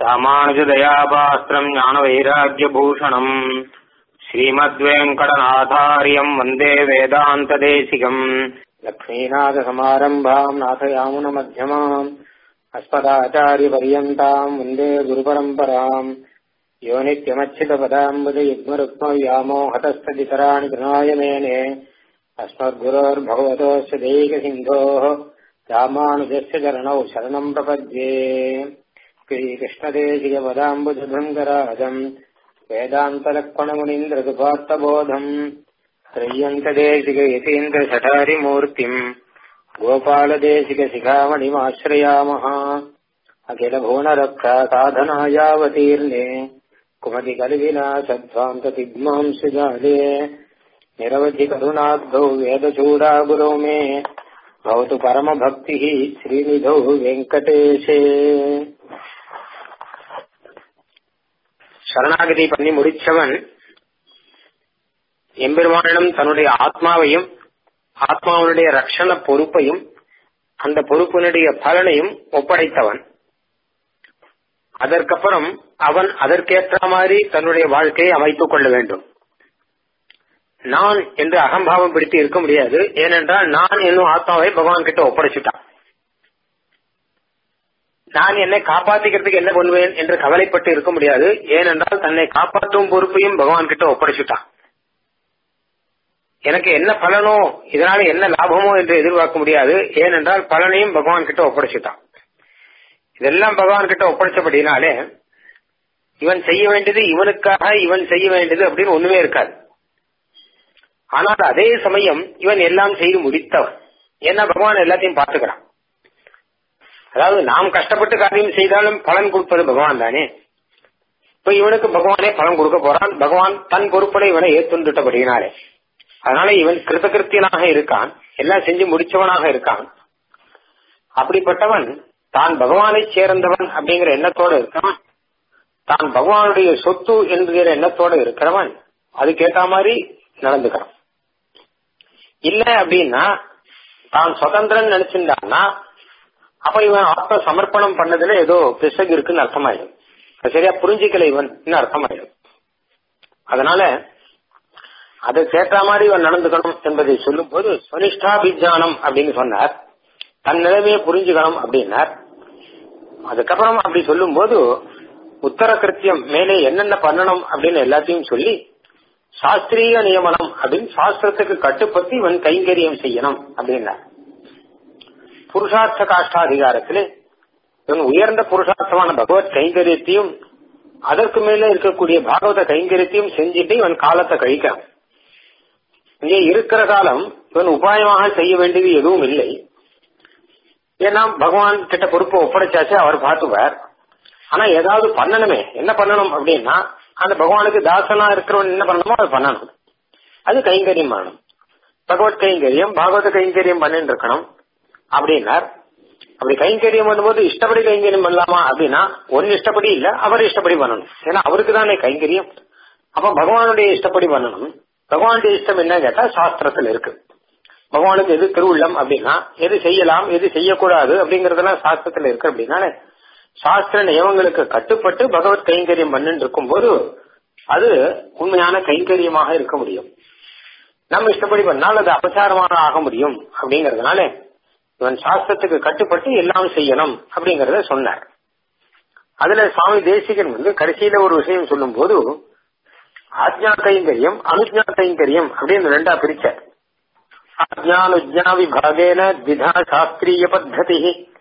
ராமானுஜதயாபாஸ்திரம் ஞானவைராக்கியபூஷணம் ஸ்ரீமத்வேங்கடநாதாரியம் வந்தே வேதாந்ததேசிகம் லக்ஷ்மீநாதசமாரம்பாம் நாथयामुनमध्यमाम् अस्मदाचार्यपर्यन्ताम् वन्दे गुरुपरम्पराम् यो नित्यमच्युतपदाम्बुजयुग्मरुक्मव्यामोहतस्तदितराणि कृणाय मेने अस्मद्गुरोर्भगवतोऽस्य दैकसिन्धोः रामानुजस्य चरणौ शरणम् प्रपद्ये श्रीकृष्णदेशिकपदाम्बुजभृङ्गराजम् वेदान्तलक्ष्मणमुनीन्द्रसुपार्थबोधम् त्रय्यन्तदेशिकयतीन्द्रशठारिमूर्तिम् गोपालदेशिकशिखामणिमाश्रयामः अखिलभुवनरक्षा साधनायावतीर्णे कुमतिकलिविलासध्वान्ततिग्मांसुजाले निरवधिकरुणाब्धौ वेदचूडागुरौ मे भवतु परमभक्तिः श्रीनिधौ வெங்கடேஷே சரணாகதி பண்ணி முடிச்சவன் எம்பெருமானிடம் தன்னுடைய ஆத்மாவையும் ஆத்மாவனுடைய ரட்சண பொறுப்பையும் அந்த பொறுப்பினுடைய பலனையும் ஒப்படைத்தவன் அதற்கப்புறம் அவன் அதற்கேற்ற மாதிரி தன்னுடைய வாழ்க்கையை அமைத்துக் கொள்ள வேண்டும் நான் என்று அகம்பாவம் பிடித்து இருக்க முடியாது ஏனென்றால் நான் என்னும் ஆத்மாவை பகவான் கிட்ட ஒப்படைச்சுட்டான் நான் என்னை காப்பாத்திக்கிறதுக்கு என்ன பண்ணுவேன் என்று கவலைப்பட்டு இருக்க முடியாது ஏனென்றால் தன்னை காப்பாற்றும் பொறுப்பையும் பகவான் கிட்ட ஒப்படைச்சுட்டான் எனக்கு என்ன பலனோ இதனால என்ன லாபமோ என்று எதிர்பார்க்க முடியாது ஏனென்றால் பலனையும் பகவான் கிட்ட ஒப்படைச்சுட்டான் இதெல்லாம் பகவான் கிட்ட ஒப்படைச்சபடினாலே இவன் செய்ய வேண்டியது இவனுக்காக இவன் செய்ய வேண்டியது அப்படின்னு ஒண்ணுமே இருக்காது ஆனால் அதே சமயம் இவன் எல்லாம் செய்து முடித்தவன் ஏன்னா பகவான் எல்லாத்தையும் பார்த்துக்கிறான் அதாவது நாம் கஷ்டப்பட்டு காரியம் செய்தாலும் பலன் கொடுப்பது பகவான் தானே இப்ப இவனுக்கு பகவானே பலன் கொடுக்க போறான் பகவான் தன் பொறுப்படை இவனை ஏத்துண்டுட்டபடினாலே அதனால இவன் கிருத்தகிருத்தியனாக இருக்கான் எல்லாம் செஞ்சு முடிச்சவனாக இருக்கான் அப்படிப்பட்டவன் தான் பகவானை சேர்ந்தவன் அப்படிங்கிற எண்ணத்தோடு இருக்கான் தான் பகவானுடைய சொத்து என்கிற எண்ணத்தோடு இருக்கிறவன் அதுக்கேற்ற மாதிரி நடந்துக்கிறான் இல்ல அப்படின்னா தான் சுதந்திரன் நினைச்சிருந்தான்னா அப்ப இவன் ஆத்ம சமர்ப்பணம் பண்ணதுல ஏதோ பிசகு இருக்குன்னு அர்த்தமாயிடும் சரியா புரிஞ்சிக்கல இவன் அர்த்தமாயிடும் அதனால அதற்கேற்ற மாதிரி இவன் நடந்துக்கணும் என்பதை சொல்லும் போது சுனிஷ்டாபிஜானம் அப்படின்னு சொன்னார் தன் நிலைமையை புரிஞ்சுக்கணும் அப்படின்னார் அதுக்கப்புறம் அப்படி சொல்லும் போது உத்தர கிருத்தியம் மேலே என்னென்ன பண்ணணும் அப்படின்னு எல்லாத்தையும் சொல்லி சாஸ்திரிய நியமனம் அப்படின்னு சாஸ்திரத்துக்கு கட்டுப்பட்டு இவன் கைங்கரியம் செய்யணும் அப்படின்னார் புருஷார்த்த காஷ்டாதிகாரத்திலே இவன் உயர்ந்த புருஷார்த்தமான பகவத் கைங்கரியத்தையும் அதற்கு மேல இருக்கக்கூடிய பாகவத கைங்கரியத்தையும் செஞ்சுட்டு இவன் காலத்தை கழிக்கிறான் இங்கே இருக்கிற காலம் இவன் உபாயமாக செய்ய வேண்டியது எதுவும் இல்லை ஏன்னா பகவான் கிட்ட பொறுப்பை ஒப்படைச்சாச்சு அவர் பார்த்துவார் ஆனா ஏதாவது பண்ணணுமே என்ன பண்ணணும் அப்படின்னா அந்த பகவானுக்கு தாசனா இருக்கிறவன் என்ன பண்ணணுமோ அதை பண்ணணும் அது கைங்கரியம் பண்ணணும் பகவத் கைங்கரியம் பாகவத கைங்கரியம் பண்ணிட்டு இருக்கணும் அப்படின்னார் அப்படி கைங்கரியம் பண்ணும்போது இஷ்டப்படி கைங்கரியம் பண்ணலாமா அப்படின்னா ஒன்னு இஷ்டப்படி இல்ல அவர் இஷ்டப்படி பண்ணணும் ஏன்னா அவருக்கு தானே கைங்கரியம் அப்ப பகவானுடைய இஷ்டப்படி பண்ணணும் பகவானுடைய இஷ்டம் என்ன கேட்டா சாஸ்திரத்துல இருக்கு பகவானுக்கு எது திருவுள்ளம் அப்படின்னா எது செய்யலாம் எது செய்யக்கூடாது அப்படிங்கறதெல்லாம் சாஸ்திரத்துல இருக்கு அப்படின்னாலே சாஸ்திர நியமங்களுக்கு கட்டுப்பட்டு பகவத் கைங்கரியம் பண்ணிட்டு இருக்கும் போது அது உண்மையான கைங்கரியமாக இருக்க முடியும் நம்ம இஷ்டப்படி பண்ணால் அது அபசாரமாக ஆக முடியும் அப்படிங்கறதுனால இவன் சாஸ்திரத்துக்கு கட்டுப்பட்டு எல்லாம் செய்யணும் அப்படிங்கறத சொன்னார் அதுல சுவாமி தேசிகன் வந்து கடைசியில ஒரு விஷயம் சொல்லும் போது ஆஜ்ஞா கைங்கரியம் அனுஜ்ஞா கைங்கரியம் அப்படின்னு ரெண்டா பிரிச்சார் ஆஜ்ஞானுஜ்ஞா விபாகேன திதா சாஸ்திரிய பத்ததி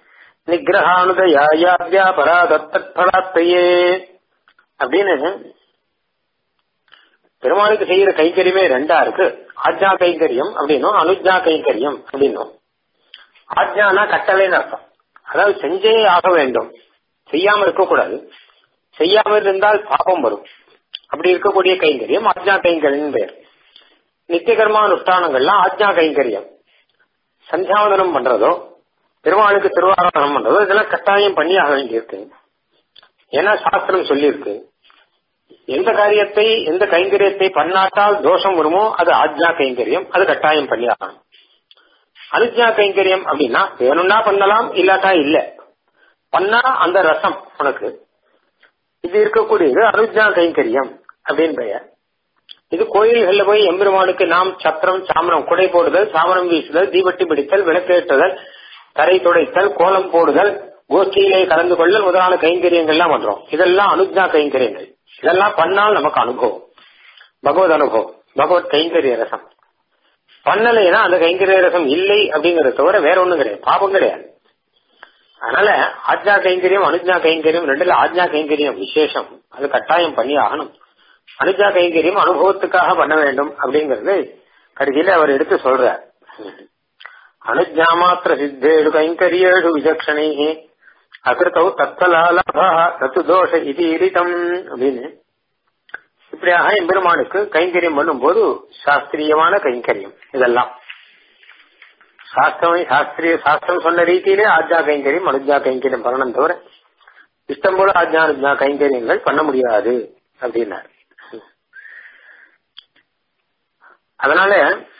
நிகிரகானுதயாயாத்யாபராதத்தலாத்தையே அப்படின்னு பெருமாளுக்கு செய்யற கைங்கரியமே ரெண்டா இருக்கு ஆஜ்ஞா கைங்கரியம் அப்படின்னும் அனுஜ்ஞா கைங்கரியம் அப்படின்னும் ஆஜ்ஞானா கட்டளைன்னு அர்த்தம் அதாவது செஞ்சே ஆக வேண்டும் செய்யாம இருக்கக்கூடாது செய்யாம இருந்தால் பாபம் வரும் அப்படி இருக்கக்கூடிய கைங்கரியம் ஆஜ்ஞா கைங்கரியம் பேர் நித்திய கர்மானுஷ்டானங்கள்லாம் ஆஜ்ஞா கைங்கரியம் சந்தியாவதனம் பண்றதோ பெருமாளுக்கு திருவாராதனம் பண்றதோ இதெல்லாம் கட்டாயம் பண்ணி ஆக வேண்டியிருக்கு ஏன்னா சாஸ்திரம் சொல்லியிருக்கு எந்த காரியத்தை எந்த கைங்கரியத்தை பண்ணாட்டால் தோஷம் வருமோ அது ஆஜ்ஞா கைங்கரியம் அது கட்டாயம் பண்ணி ஆகணும் அனுஜ்ஞா கைங்கரியம் அப்படின்னா வேணும்னா பண்ணலாம் இல்லாட்டா இல்ல பண்ணா அந்த ரசம் உனக்கு இது இருக்கக்கூடியது அனுஜா கைங்கரியம் அப்படின்னு பெயர் இது கோயில்கள்ல போய் எம்பெருமானுக்கு நாம் சத்திரம் சாமரம் குடை போடுதல் சாமரம் வீசுதல் தீபட்டி பிடித்தல் விளக்கேற்றுதல் தரை துடைத்தல் கோலம் போடுதல் கோஷ்டியிலே கலந்து கொள்ளல் முதலான கைங்கரியங்கள்லாம் பண்றோம் இதெல்லாம் அனுஜா கைங்கரியங்கள் இதெல்லாம் பண்ணால் நமக்கு அனுபவம் பகவத் அனுபவம் பகவத் கைங்கரிய ரசம் பண்ணலைன்னா அந்த கைங்கரிய ரசம் இல்லை அப்படிங்கறத தவிர வேற ஒண்ணும் கிடையாது பாபம் கிடையாது அதனால ஆஜ்ஞா கைங்கரியம் அனுஜா கைங்கரியம் ரெண்டுல ஆஜ்ஞா கைங்கரியம் விசேஷம் அது கட்டாயம் பண்ணி ஆகணும் அனுஜா கைங்கரியம் அனுபவத்துக்காக பண்ண வேண்டும் அப்படிங்கறது கடைசியில அவர் எடுத்து சொல்றார் அனுஜா மாத்திர சித்தேடு கைங்கரியேடு விசக்ஷணை அகிருத்தௌ தத்தலாலபா தத்து தோஷ இது இரிதம் அப்படின்னு இப்படியாக எம்பெருமானுக்கு கைங்கரியம் பண்ணும்போது சாஸ்திரியமான கைங்கரியம் இதெல்லாம் சாஸ்திரம் சாஸ்திரிய சாஸ்திரம் சொன்ன ரீதியிலே ஆஜ்ஞா கைங்கரியம் அனுஜா கைங்கரியம் பண்ணணும் தவிர இஷ்டம் போல ஆஜ்ஞா அனுஜா கைங்கரியங்கள் பண்ண முடியாது அப்படின்னாரு அதனால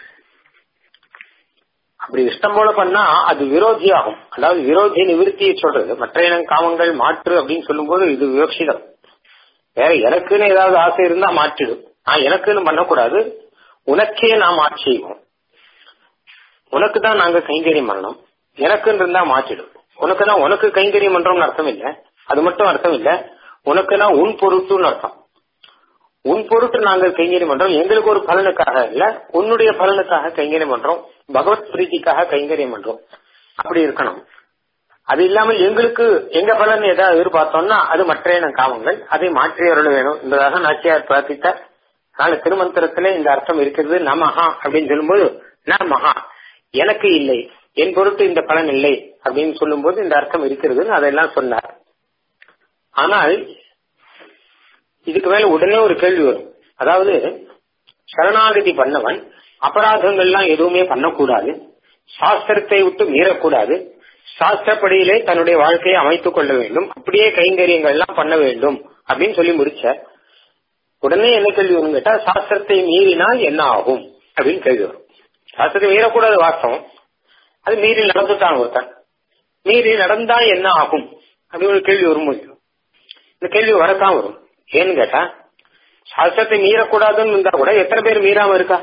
அப்படி இஷ்டம் போல பண்ணா அது விரோதியாகும் அதாவது விரோதி நிவிருத்தியை சொல்றது மற்ற இன காமங்கள் மாற்று அப்படின்னு சொல்லும்போது இது விவக்ஷிதம் வேற எனக்குன்னு ஏதாவது ஆசை இருந்தா மாற்றிடும் நான் எனக்குன்னு பண்ணக்கூடாது உனக்கே நாம் ஆட்சி செய்வோம் உனக்கு தான் நாங்க கைங்கரியம் பண்ணணும் எனக்குன்னு இருந்தா மாற்றிடும் உனக்கு தான் உனக்கு கைங்கரியம் பண்றோம்னு அர்த்தம் இல்ல அது மட்டும் அர்த்தம் இல்ல உனக்கு தான் உன் பொருட்டுன்னு அர்த்தம் உன் பொருட்டு நாங்கள் கைங்கரியம் பண்றோம் எங்களுக்கு ஒரு பலனுக்காக இல்ல உன்னுடைய பலனுக்காக கைங்கரியம் பண்றோம் பகவத் பிரீத்திக்காக கைங்கரியம் பண்றோம் அப்படி இருக்கணும் அது இல்லாமல் எங்களுக்கு எங்க பலன் ஏதாவது எதிர்பார்த்தோம்னா அது மற்ற இன காமங்கள் அதை மாற்றி அருள வேணும் என்பதாக நாச்சியார் பிரார்த்தித்தார் அதனால திருமந்திரத்துல இந்த அர்த்தம் இருக்கிறது நமஹா அப்படின்னு சொல்லும்போது ந மகா எனக்கு இல்லை என் பொருட்டு இந்த பலன் இல்லை அப்படின்னு சொல்லும்போது இந்த அர்த்தம் இருக்கிறதுன்னு அதெல்லாம் சொன்னார் ஆனால் இதுக்கு மேல உடனே ஒரு கேள்வி வரும் அதாவது சரணாகதி பண்ணவன் அபராதங்கள்லாம் எதுவுமே பண்ணக்கூடாது சாஸ்திரத்தை விட்டு மீறக்கூடாது சாஸ்திரப்படியிலே தன்னுடைய வாழ்க்கையை அமைத்துக் கொள்ள வேண்டும் அப்படியே கைங்கரியங்கள் எல்லாம் பண்ண வேண்டும் அப்படின்னு சொல்லி முடிச்ச உடனே என்ன கேள்வி வரும் கேட்டா சாஸ்திரத்தை மீறினால் என்ன ஆகும் அப்படின்னு கேள்வி வரும் சாஸ்திரத்தை மீறக்கூடாது வாஸ்தவம் அது மீறி நடந்துட்டான் ஒருத்தன் மீறி நடந்தா என்ன ஆகும் அப்படின்னு ஒரு கேள்வி வரும் இந்த கேள்வி வரத்தான் வரும் ஏன்னு கேட்டா சாஸ்திரத்தை மீறக்கூடாதுன்னு இருந்தா கூட எத்தனை பேர் மீறாம இருக்கா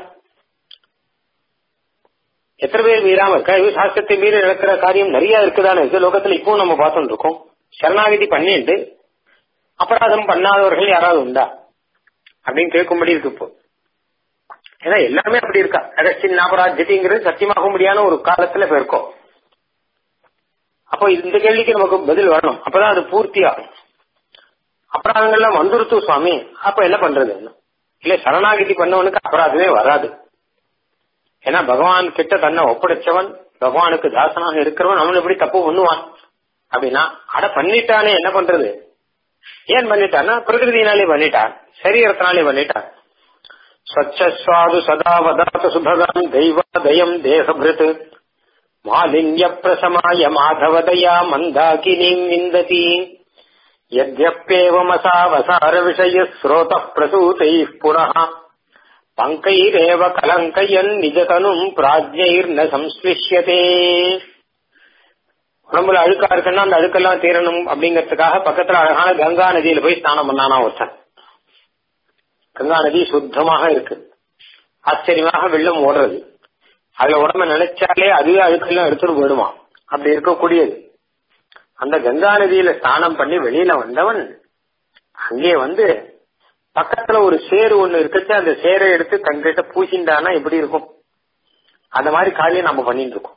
எத்தனை பேர் மீறாம இருக்கா இது சாஸ்திரத்தை மீறி நடக்கிற காரியம் நிறைய இருக்குதானே இருக்கு லோகத்துல இப்பவும் நம்ம பார்த்துட்டு இருக்கோம் சரணாகதி பண்ணிட்டு அபராதம் பண்ணாதவர்கள் யாராவது உண்டா அப்படின்னு கேட்கும்படி இருக்கு இப்போ ஏன்னா எல்லாமே அப்படி இருக்கா அகஸ்டின் அபராஜ்யத்திங்கிறது சத்தியமாக முடியாத ஒரு காலத்துல இப்ப இருக்கோம் அப்போ இந்த கேள்விக்கு நமக்கு பதில் வரணும் அப்பதான் அது பூர்த்தி ஆகும் அபராதங்கள்லாம் வந்துருத்து சுவாமி அப்ப என்ன பண்றது இல்ல சரணாகதி பண்ணவனுக்கு அபராதமே வராது ஏன்னா பகவான் கிட்ட தன்னை ஒப்படைச்சவன் பகவானுக்கு தாசனாக இருக்கிறவன் அவன் எப்படி தப்பு பண்ணுவான் அப்படின்னா அட பண்ணிட்டானே என்ன பண்றது ஏன் பண்ணிட்டான்னா பிரகிருதினாலே பண்ணிட்டான் சரீரத்தினாலே பண்ணிட்டான் ஸ்வச்சாது சதா வதாத சுபகான் தெய்வாதயம் தேகபிருத் மாலின்ய பிரசமாய மாதவதயா மந்தாகினீம் விந்ததி यद्यप्येवमसावसार विषय स्रोत प्रसूतैः पुनः பங்கைரேவ கலங்கையன் நிஜதனும் பிராஜ்யைர்ன சம்ஸ்லிஷ்யதே உடம்புல அழுக்கா இருக்குன்னா அந்த அழுக்கெல்லாம் தீரணும் அப்படிங்கறதுக்காக பக்கத்துல அழகான கங்கா நதியில போய் ஸ்நானம் பண்ணானா ஒருத்தன் கங்கா நதி சுத்தமாக இருக்கு ஆச்சரியமாக வெள்ளம் ஓடுறது அதுல உடம்ப நினைச்சாலே அதுவே அழுக்கெல்லாம் எடுத்துட்டு போயிடுமா அப்படி இருக்கக்கூடியது அந்த கங்கா நதியில ஸ்நானம் பண்ணி வெளியில வந்தவன் அங்கே வந்து பக்கத்துல ஒரு சேரு ஒண்ணு இருக்குச்சு அந்த சேரை எடுத்து தங்கிட்ட பூசிண்டானா எப்படி இருக்கும் அந்த மாதிரி காரியம் நம்ம பண்ணிட்டு இருக்கோம்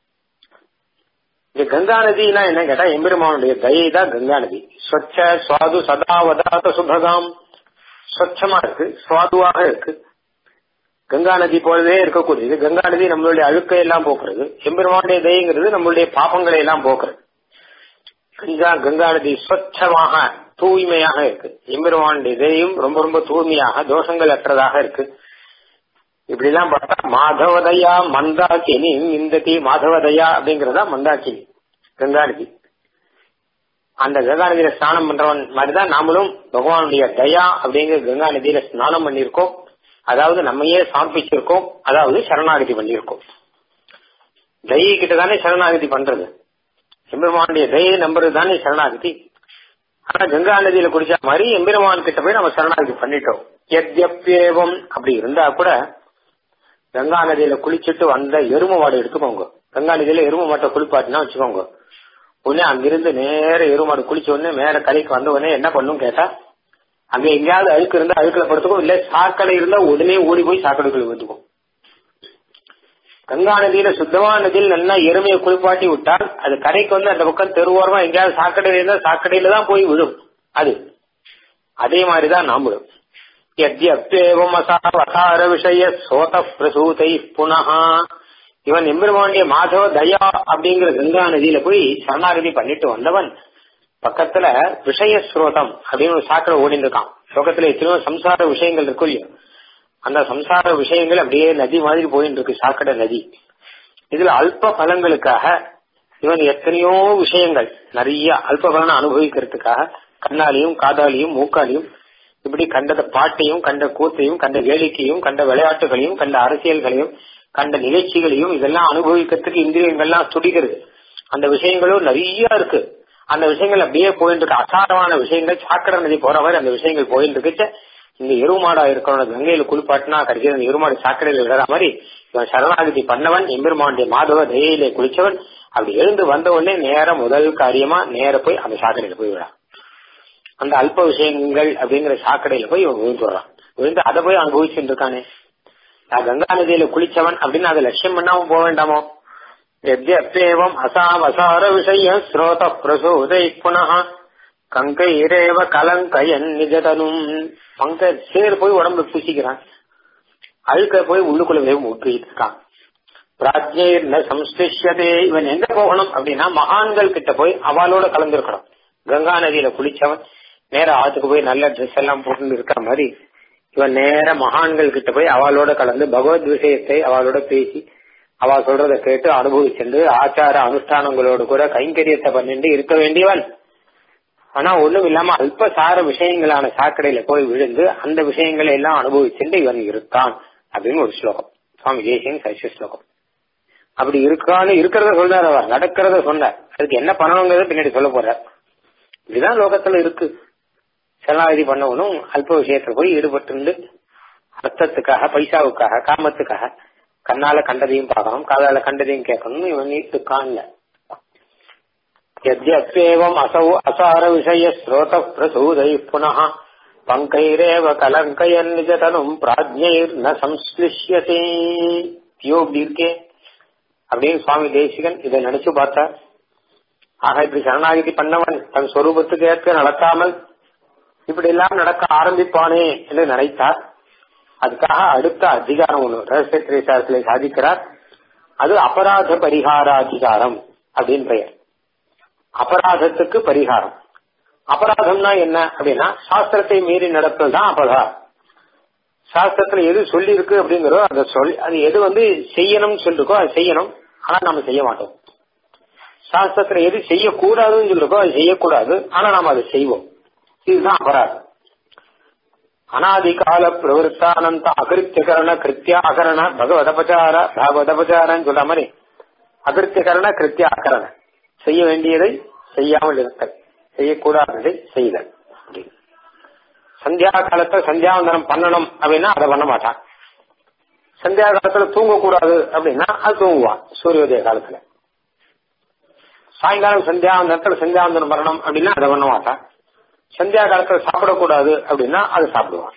இந்த கங்கா நதினா என்ன கேட்டா எம்பெருமானுடைய தயை தான் கங்கா நதி ஸ்வச்ச சுவாது சதா வதாத சுபகாம் ஸ்வச்சமா இருக்கு சுவாதுவாக இருக்கு கங்கா நதி போலவே இருக்கக்கூடியது கங்கா நதி நம்மளுடைய அழுக்கை எல்லாம் போக்குறது எம்பெருமானுடைய தயங்கிறது நம்மளுடைய பாப்பங்களை எல்லாம் போக்குறது கங்கா கங்கா நதி ஸ்வச்சமாக தூய்மையாக இருக்கு எம்பெருமானுடைய இதயம் ரொம்ப ரொம்ப தூய்மையாக தோஷங்கள் அற்றதாக இருக்கு இப்படி எல்லாம் பார்த்தா மாதவதையா மந்தாக்கினி இந்த தீ மாதவதையா அப்படிங்கறதா மந்தாக்கினி கங்கா நதி அந்த கங்கா நதியில ஸ்நானம் பண்றவன் மாதிரிதான் நாமளும் பகவானுடைய தயா அப்படிங்கிற கங்கா நதியில ஸ்நானம் பண்ணியிருக்கோம் அதாவது நம்மையே சமர்ப்பிச்சிருக்கோம் அதாவது சரணாகதி பண்ணியிருக்கோம் தயை கிட்ட தானே சரணாகதி பண்றது எம்பெருமானுடைய தயை நம்புறது தானே சரணாகதி ஆனா கங்கா நதியில குடிச்ச மாதிரி எம்பெருமான் கிட்ட போய் நம்ம சரணாகதி பண்ணிட்டோம் எத்யப்பேவம் அப்படி இருந்தா கூட கங்கா நதியில குளிச்சுட்டு வந்த எரும மாடு எடுத்துக்கோங்க கங்கா நதியில எரும மாட்டை குளிப்பாட்டினா வச்சுக்கோங்க உடனே அங்கிருந்து நேர எருமாடு குளிச்ச உடனே மேல கரைக்கு வந்த உடனே என்ன பண்ணும் கேட்டா அங்க எங்கேயாவது அழுக்கு இருந்தா அழுக்குல படுத்துக்கும் இல்ல சாக்கடை இருந்தா உடனே ஓடி போய் சாக்கடைக்குள்ள வந்துக்கும் கங்கா நதியில சுத்தமான நதியில் நல்லா எருமையை குளிப்பாட்டி விட்டால் அது கரைக்கு வந்து அந்த பக்கம் தெருவோரமா எங்கேயாவது சாக்கடை இருந்தா சாக்கடையில தான் போய் விடும் அது அதே மாதிரிதான் நாமளும் யத்யப்தேவம் அசாவசார விஷய சோத பிரசூதை புனகா இவன் எம்பெருமாண்டிய மாதவ தயா அப்படிங்கிற கங்கா நதியில போய் சரணாகதி பண்ணிட்டு வந்தவன் பக்கத்துல விஷய ஸ்ரோதம் அப்படின்னு ஒரு சாக்கடை ஓடிட்டு இருக்கான் லோகத்துல எத்தனையோ சம்சார விஷயங்கள் இருக்கும் இல்லையா அந்த சம்சார விஷயங்கள் அப்படியே நதி மாதிரி போயிட்டு இருக்கு சாக்கடை நதி இதுல அல்ப பலங்களுக்காக இவன் எத்தனையோ விஷயங்கள் நிறைய அல்ப பலனை அனுபவிக்கிறதுக்காக கண்ணாலையும் காதாலையும் மூக்காலையும் இப்படி கண்டத பாட்டையும் கண்ட கூத்தையும் கண்ட வேடிக்கையும் கண்ட விளையாட்டுகளையும் கண்ட அரசியல்களையும் கண்ட நிகழ்ச்சிகளையும் இதெல்லாம் அனுபவிக்கிறதுக்கு இந்திரியங்கள்லாம் துடிக்கிறது அந்த விஷயங்களும் நிறைய இருக்கு அந்த விஷயங்கள் அப்படியே போயிட்டு இருக்கு அசாரமான விஷயங்கள் சாக்கடை நதி போற மாதிரி அந்த விஷயங்கள் போயிட்டு இருக்குச்சு இந்த எருமாடா இருக்கிறவன கங்கையில குளிப்பாட்டினா கடைசியில் அந்த எருமாடு சாக்கடையில விடுற மாதிரி இவன் சரணாகதி பண்ணவன் எம்பெருமாண்டிய மாதவ தயையிலே குளிச்சவன் அப்படி எழுந்து வந்த உடனே நேர முதல் காரியமா நேர போய் அந்த சாக்கடையில போய் விடான் அந்த அல்ப விஷயங்கள் அப்படிங்கிற சாக்கடையில போய் இவன் விழுந்துடுறான் விழுந்து அதை போய் அனுபவிச்சுட்டு இருக்கானே நான் கங்கா நதியில குளிச்சவன் அப்படின்னு அதை லட்சியம் பண்ணாம போக வேண்டாமோ எத்யப்பேவம் அசாவசார விஷய ஸ்ரோத பிரசோதை புனः கங்கைரேவ கலங்கயன் நிஜதனும் பங்க சேர் போய் உடம்பு பூசிக்கிறான் அழுக்க போய் உள்ளுக்குள்ள வேக ஊற்றிட்டு இருக்கான் பிராஜ்யர் ந சம்ஸ்லிஷ்யதே இவன் எங்க போகணும் அப்படின்னா மகான்கள் கிட்ட போய் அவளோட கலந்துருக்கணும் கங்கா நதியில குளிச்சவன் நேர ஆத்துக்கு போய் நல்ல ட்ரெஸ் எல்லாம் போட்டு இருக்கிற மாதிரி இவன் நேர மகான்கள் கிட்ட போய் அவளோட கலந்து பகவத் விஷயத்தை அவளோட பேசி அவ சொல்றத கேட்டு அனுபவிச்சுண்டு ஆச்சார அனுஷ்டானங்களோடு கூட கைங்கரியத்தை பண்ணிட்டு இருக்க வேண்டியவன் ஆனா ஒண்ணும் இல்லாம அல்பசார விஷயங்களான சாக்கடையில போய் விழுந்து அந்த விஷயங்களை எல்லாம் அனுபவிச்சுட்டு இவன் இருக்கான் அப்படின்னு ஒரு ஸ்லோகம் சுவாமி ஜெயசிங் சைஷ ஸ்லோகம் அப்படி இருக்கான்னு இருக்கிறத சொல்றாரு அவர் நடக்கிறத சொன்னார் அதுக்கு என்ன பண்ணணுங்கிறத பின்னாடி சொல்ல போறார் இதுதான் லோகத்துல இருக்கு சரணாகதி பண்ணவனும் அல்ப விஷயத்துல போய் ஈடுபட்டு அர்த்தத்துக்காக பைசாவுக்காக காமத்துக்காக கண்ணால கண்டதையும் பார்க்கணும் காதால கண்டதையும் கேட்கணும் இவன் இருக்கான்ல यद्यप्येवम् असौ असार विषय स्रोत प्रसूदैः पुनः पङ्कैरेव कलङ्कयन् निजतनुम् प्राज्ञैर्न संश्लिष्यते ஐயோ இப்படி இருக்கே அப்படின்னு சுவாமி தேசிகன் இதை நினைச்சு பார்த்தார் ஆக இப்படி சரணாகிதி பண்ணவன் தன் சொரூபத்துக்கு ஏற்க நடக்காமல் இப்படி எல்லாம் நடக்க ஆரம்பிப்பானே என்று நினைத்தார் அதுக்காக அடுத்த அதிகாரம் ஒண்ணு ரகசிய திரைசாரத்திலே சாதிக்கிறார் அது அபராத பரிகாராதிகாரம் அப்படின்னு பெயர் அபராதத்துக்கு பரிகாரம் அபராதம்னா என்ன அப்படின்னா சாஸ்திரத்தை மீறி நடப்பது தான் அபராதம் சாஸ்திரத்துல எது சொல்லி இருக்கு அப்படிங்கிறோ அதை சொல் அது எது வந்து செய்யணும்னு சொல்லிருக்கோ அது செய்யணும் ஆனா நம்ம செய்ய மாட்டோம் சாஸ்திரத்துல எது செய்யக்கூடாதுன்னு சொல்லிருக்கோ அது செய்யக்கூடாது ஆனா நாம அதை செய்வோம் இதுதான் அபராதம் அனாதிகால பிரவருத்தானந்த அகிருத்தியகரண கிருத்தியாகரண பகவதபச்சார பாகவதபச்சாரன்னு சொல்ற மாதிரி அகிருத்தியகரண கிருத்தியாகரண செய்ய வேண்டியதை செய்யாமல் இருத்தல் செய்யக்கூடாததை செய்தல் சந்தியா காலத்துல சந்தியாவந்தனம் பண்ணணும் அப்படின்னா அதை பண்ண மாட்டான் சந்தியா காலத்துல தூங்கக்கூடாது அப்படின்னா அது தூங்குவான் சூரியோதய காலத்துல சாயங்காலம் சந்தியாவந்தனத்துல சந்தியாவந்தனம் பண்ணணும் அப்படின்னா அதை பண்ண மாட்டான் சந்தியா காலத்துல சாப்பிடக்கூடாது அப்படின்னா அதை சாப்பிடுவான்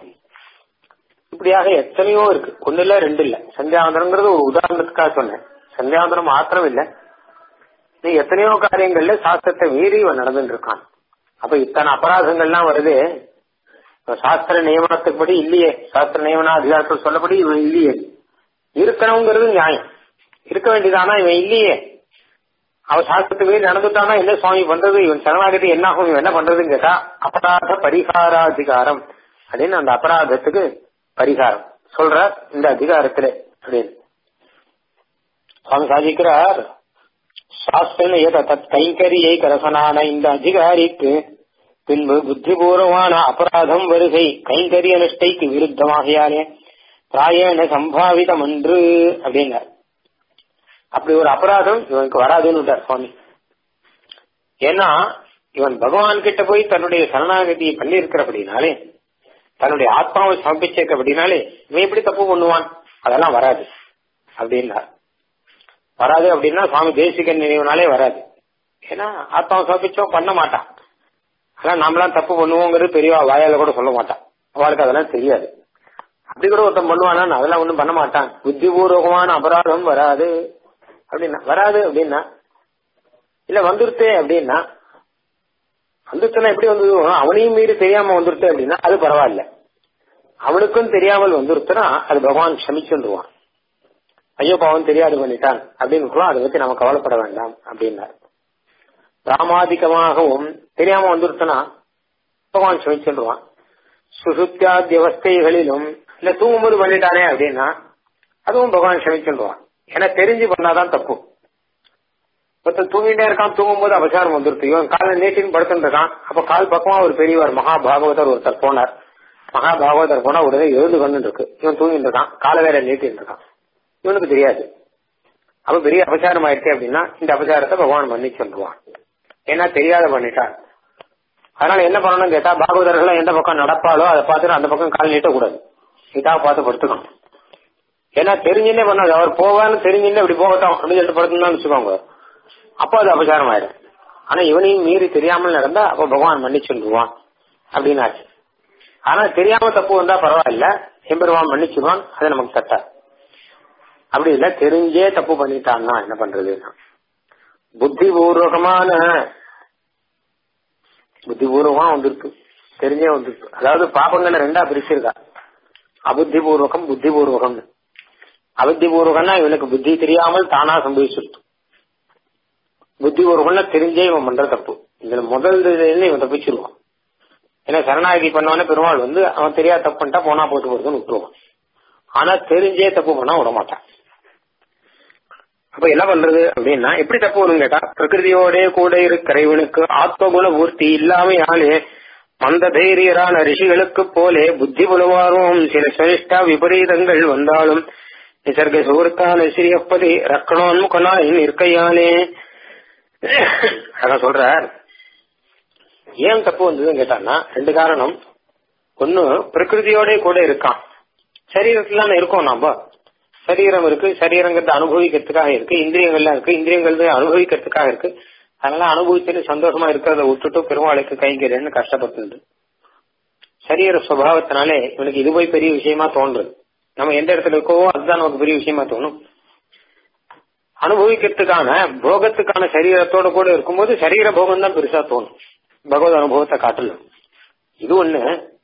இப்படியாக எத்தனையோ இருக்கு ஒண்ணு இல்ல ரெண்டு இல்ல சந்தியாவந்தனங்கிறது ஒரு உதாரணத்துக்காக சொன்னேன் சந்தியாவந்தனம் மாத்திரம் இல்ல நீ எத்தனையோ காரியங்கள்ல சாஸ்திரத்தை மீறி இவன் நடந்துட்டு இருக்கான் அப்ப இத்தனை அபராதங்கள்லாம் வருது சாஸ்திர நியமனத்துக்குப்படி இல்லையே சாஸ்திர நியமன அதிகாரத்தில் சொல்லப்படி இவன் இல்லையே இருக்கணுங்கிறது நியாயம் இருக்க வேண்டியதானா இவன் இல்லையே அவன் சாஸ்திரத்தை மீறி நடந்துட்டானா என்ன சுவாமி பண்றது இவன் சரணாகதி என்ன ஆகும் இவன் என்ன பண்றதுன்னு கேட்டா அபராத பரிகாராதிகாரம் அப்படின்னு அந்த அபராதத்துக்கு பரிகாரம் சொல்ற இந்த அதிகாரத்துல அப்படின்னு சுவாமி சாதிக்கிறார் சாஸ்திரம் ஏத தத் கைங்கரியை கரசனான இந்த அதிகாரிக்கு பின்பு புத்திபூர்வமான அபராதம் வருகை கைங்கரிய நிஷ்டைக்கு விருத்தமாகையாலே பிராயண சம்பாவிதம் என்று அப்படின்னார் அப்படி ஒரு அபராதம் இவனுக்கு வராதுன்னு சுவாமி ஏன்னா இவன் பகவான் கிட்ட போய் தன்னுடைய சரணாகதியை பண்ணி இருக்கிறபடினாலே தன்னுடைய ஆத்மாவை சமர்ப்பிச்சிருக்கபடினாலே இவன் எப்படி தப்பு பண்ணுவான் அதெல்லாம் வராது அப்படின்னார் வராது அப்படின்னா சுவாமி தேசிகன் நினைவுனாலே வராது ஏன்னா ஆத்மாவை சமர்ப்பிச்சோம் பண்ண மாட்டான் ஆனா நாமெல்லாம் தப்பு பண்ணுவோங்கிறது பெரியவா வாயால கூட சொல்ல மாட்டான் அவளுக்கு அதெல்லாம் தெரியாது அப்படி கூட ஒருத்தன் பண்ணுவானா அதெல்லாம் ஒண்ணும் பண்ண மாட்டான் புத்திபூர்வகமான அபராதம் வராது அப்படின்னா வராது அப்படின்னா இல்ல வந்துருத்தே அப்படின்னா வந்துருச்சுன்னா எப்படி வந்தது அவனையும் மீறி தெரியாம வந்துருத்து அப்படின்னா அது பரவாயில்ல அவனுக்கும் தெரியாமல் வந்துருச்சுன்னா அது பகவான் க்ஷமிச்சுருவான் ஐயோ பாவன் தெரியாது பண்ணிட்டான் அப்படின்னு அதை பத்தி நம்ம கவலைப்பட வேண்டாம் அப்படின்னார் ராமாதிகமாகவும் தெரியாம வந்துருச்சுன்னா பகவான் க்ஷமிச்சுருவான் சுசுத்தியாதி அவஸ்தைகளிலும் இல்ல தூங்கும்போது பண்ணிட்டானே அப்படின்னா அதுவும் பகவான் க்ஷமிச்சுருவான் ஏன்னா தெரிஞ்சு பண்ணாதான் தப்பு ஒருத்தன் தூங்கிட்டே இருக்கான் தூங்கும்போது அபசாரம் வந்துருது இவன் காலை நீட்டின்னு படுத்துட்டு இருக்கான் அப்ப கால் பக்கமா ஒரு பெரியவர் மகா பாகவதர் ஒருத்தர் போனார் மகா பாகவதர் போனா உடனே எழுந்து கொண்டு இருக்கு இவன் தூங்கிட்டு இருக்கான் காலை வேற நீட்டின்னு இருக்கான் இவனுக்கு தெரியாது அப்ப பெரிய அபசாரம் ஆயிடுச்சு அப்படின்னா இந்த அபசாரத்தை பகவான் பண்ணி சொல்லுவான் ஏன்னா தெரியாத பண்ணிட்டான் அதனால என்ன பண்ணணும்னு கேட்டா பாகவதர்கள் எந்த பக்கம் நடப்பாளோ அதை பார்த்துட்டு அந்த பக்கம் கால் நீட்டக்கூடாது இதாக பார்த்து படுத்துக்கணும் ஏன்னா தெரிஞ்சுன்னே பண்ணாது அவர் போவான்னு தெரிஞ்சுன்னே இப்படி போகட்டும் அப்படின்னு சொல்லிட்டு படுத்துன்னு வச்சுக்கோங்க அப்போ அது அபசாரம் ஆயிடும் ஆனா இவனையும் மீறி தெரியாமல் நடந்தா அப்ப பகவான் மன்னிச்சுடுவான் அப்படின்னாச்சு ஆனா தெரியாம தப்பு வந்தா பரவாயில்ல எம்பெருவான் மன்னிச்சுடுவான் அது நமக்கு தட்டா அப்படி இல்ல தெரிஞ்சே தப்பு பண்ணிட்டான்னா என்ன பண்றது புத்தி பூர்வகமான புத்தி பூர்வமா வந்திருக்கு தெரிஞ்சே வந்திருக்கு அதாவது பாப்பங்களை ரெண்டா பிரிச்சிருக்கா அபுத்தி பூர்வகம் புத்தி பூர்வகம்னு அபுத்தி பூர்வகம்னா இவனுக்கு புத்தி தெரியாமல் தானா சம்பவிச்சிருக்கு புத்தி பூர்வகம்னா தெரிஞ்சே இவன் பண்ற தப்பு இதுல முதல் இதுல இவன் தப்பிச்சிருவான் ஏன்னா சரணாகதி பண்ணவனே பெருமாள் வந்து அவன் தெரியாத தப்பு பண்ணிட்டா போனா போட்டு போறதுன்னு விட்டுருவான் ஆனா தெரிஞ்சே தப்பு பண்ணா விட மாட்டான் அப்ப என்ன பண்றது அப்படின்னா எப்படி தப்பு வரும் கேட்டா பிரகிருதியோட கூட இருக்கிற இவனுக்கு ஆத்மகுண பூர்த்தி இல்லாமையாலே மந்த தைரியரான ரிஷிகளுக்கு போலே புத்தி புலவாரும் சில சிரேஷ்டா விபரீதங்கள் வந்தாலும் நிசர்க சுகத்தான ஸ்ரீயப்பதி ரக்கணோன்முகனாய் இருக்கையானே அதான் சொல்றார் ஏன் தப்பு வந்ததுன்னு கேட்டான்னா ரெண்டு காரணம் ஒன்னு பிரகிருதியோட கூட இருக்கான் சரீரத்துல இருக்கோம் நாம சரீரம் இருக்கு சரீரங்கிறது அனுபவிக்கிறதுக்காக இருக்கு இந்திரியங்கள்லாம் இருக்கு இந்திரியங்கள் அனுபவிக்கிறதுக்காக இருக்கு அதனால அனுபவிச்சுட்டு சந்தோஷமா இருக்கிறத விட்டுட்டு பெருமாளுக்கு கைங்கிறேன்னு கஷ்டப்பட்டு சரீர சுவாவத்தினாலே இவனுக்கு இது போய் பெரிய விஷயமா தோன்றுது நம்ம எந்த இடத்துல இருக்கோவோ அதுதான் நமக்கு பெரிய விஷயமா தோணும் அனுபவிக்கிறதுக்கான போகத்துக்கான சரீரத்தோட கூட இருக்கும்போது சரீர போகம் தான் பெருசா தோணும் பகவத் அனுபவத்தை காட்டல இது ஒண்ணு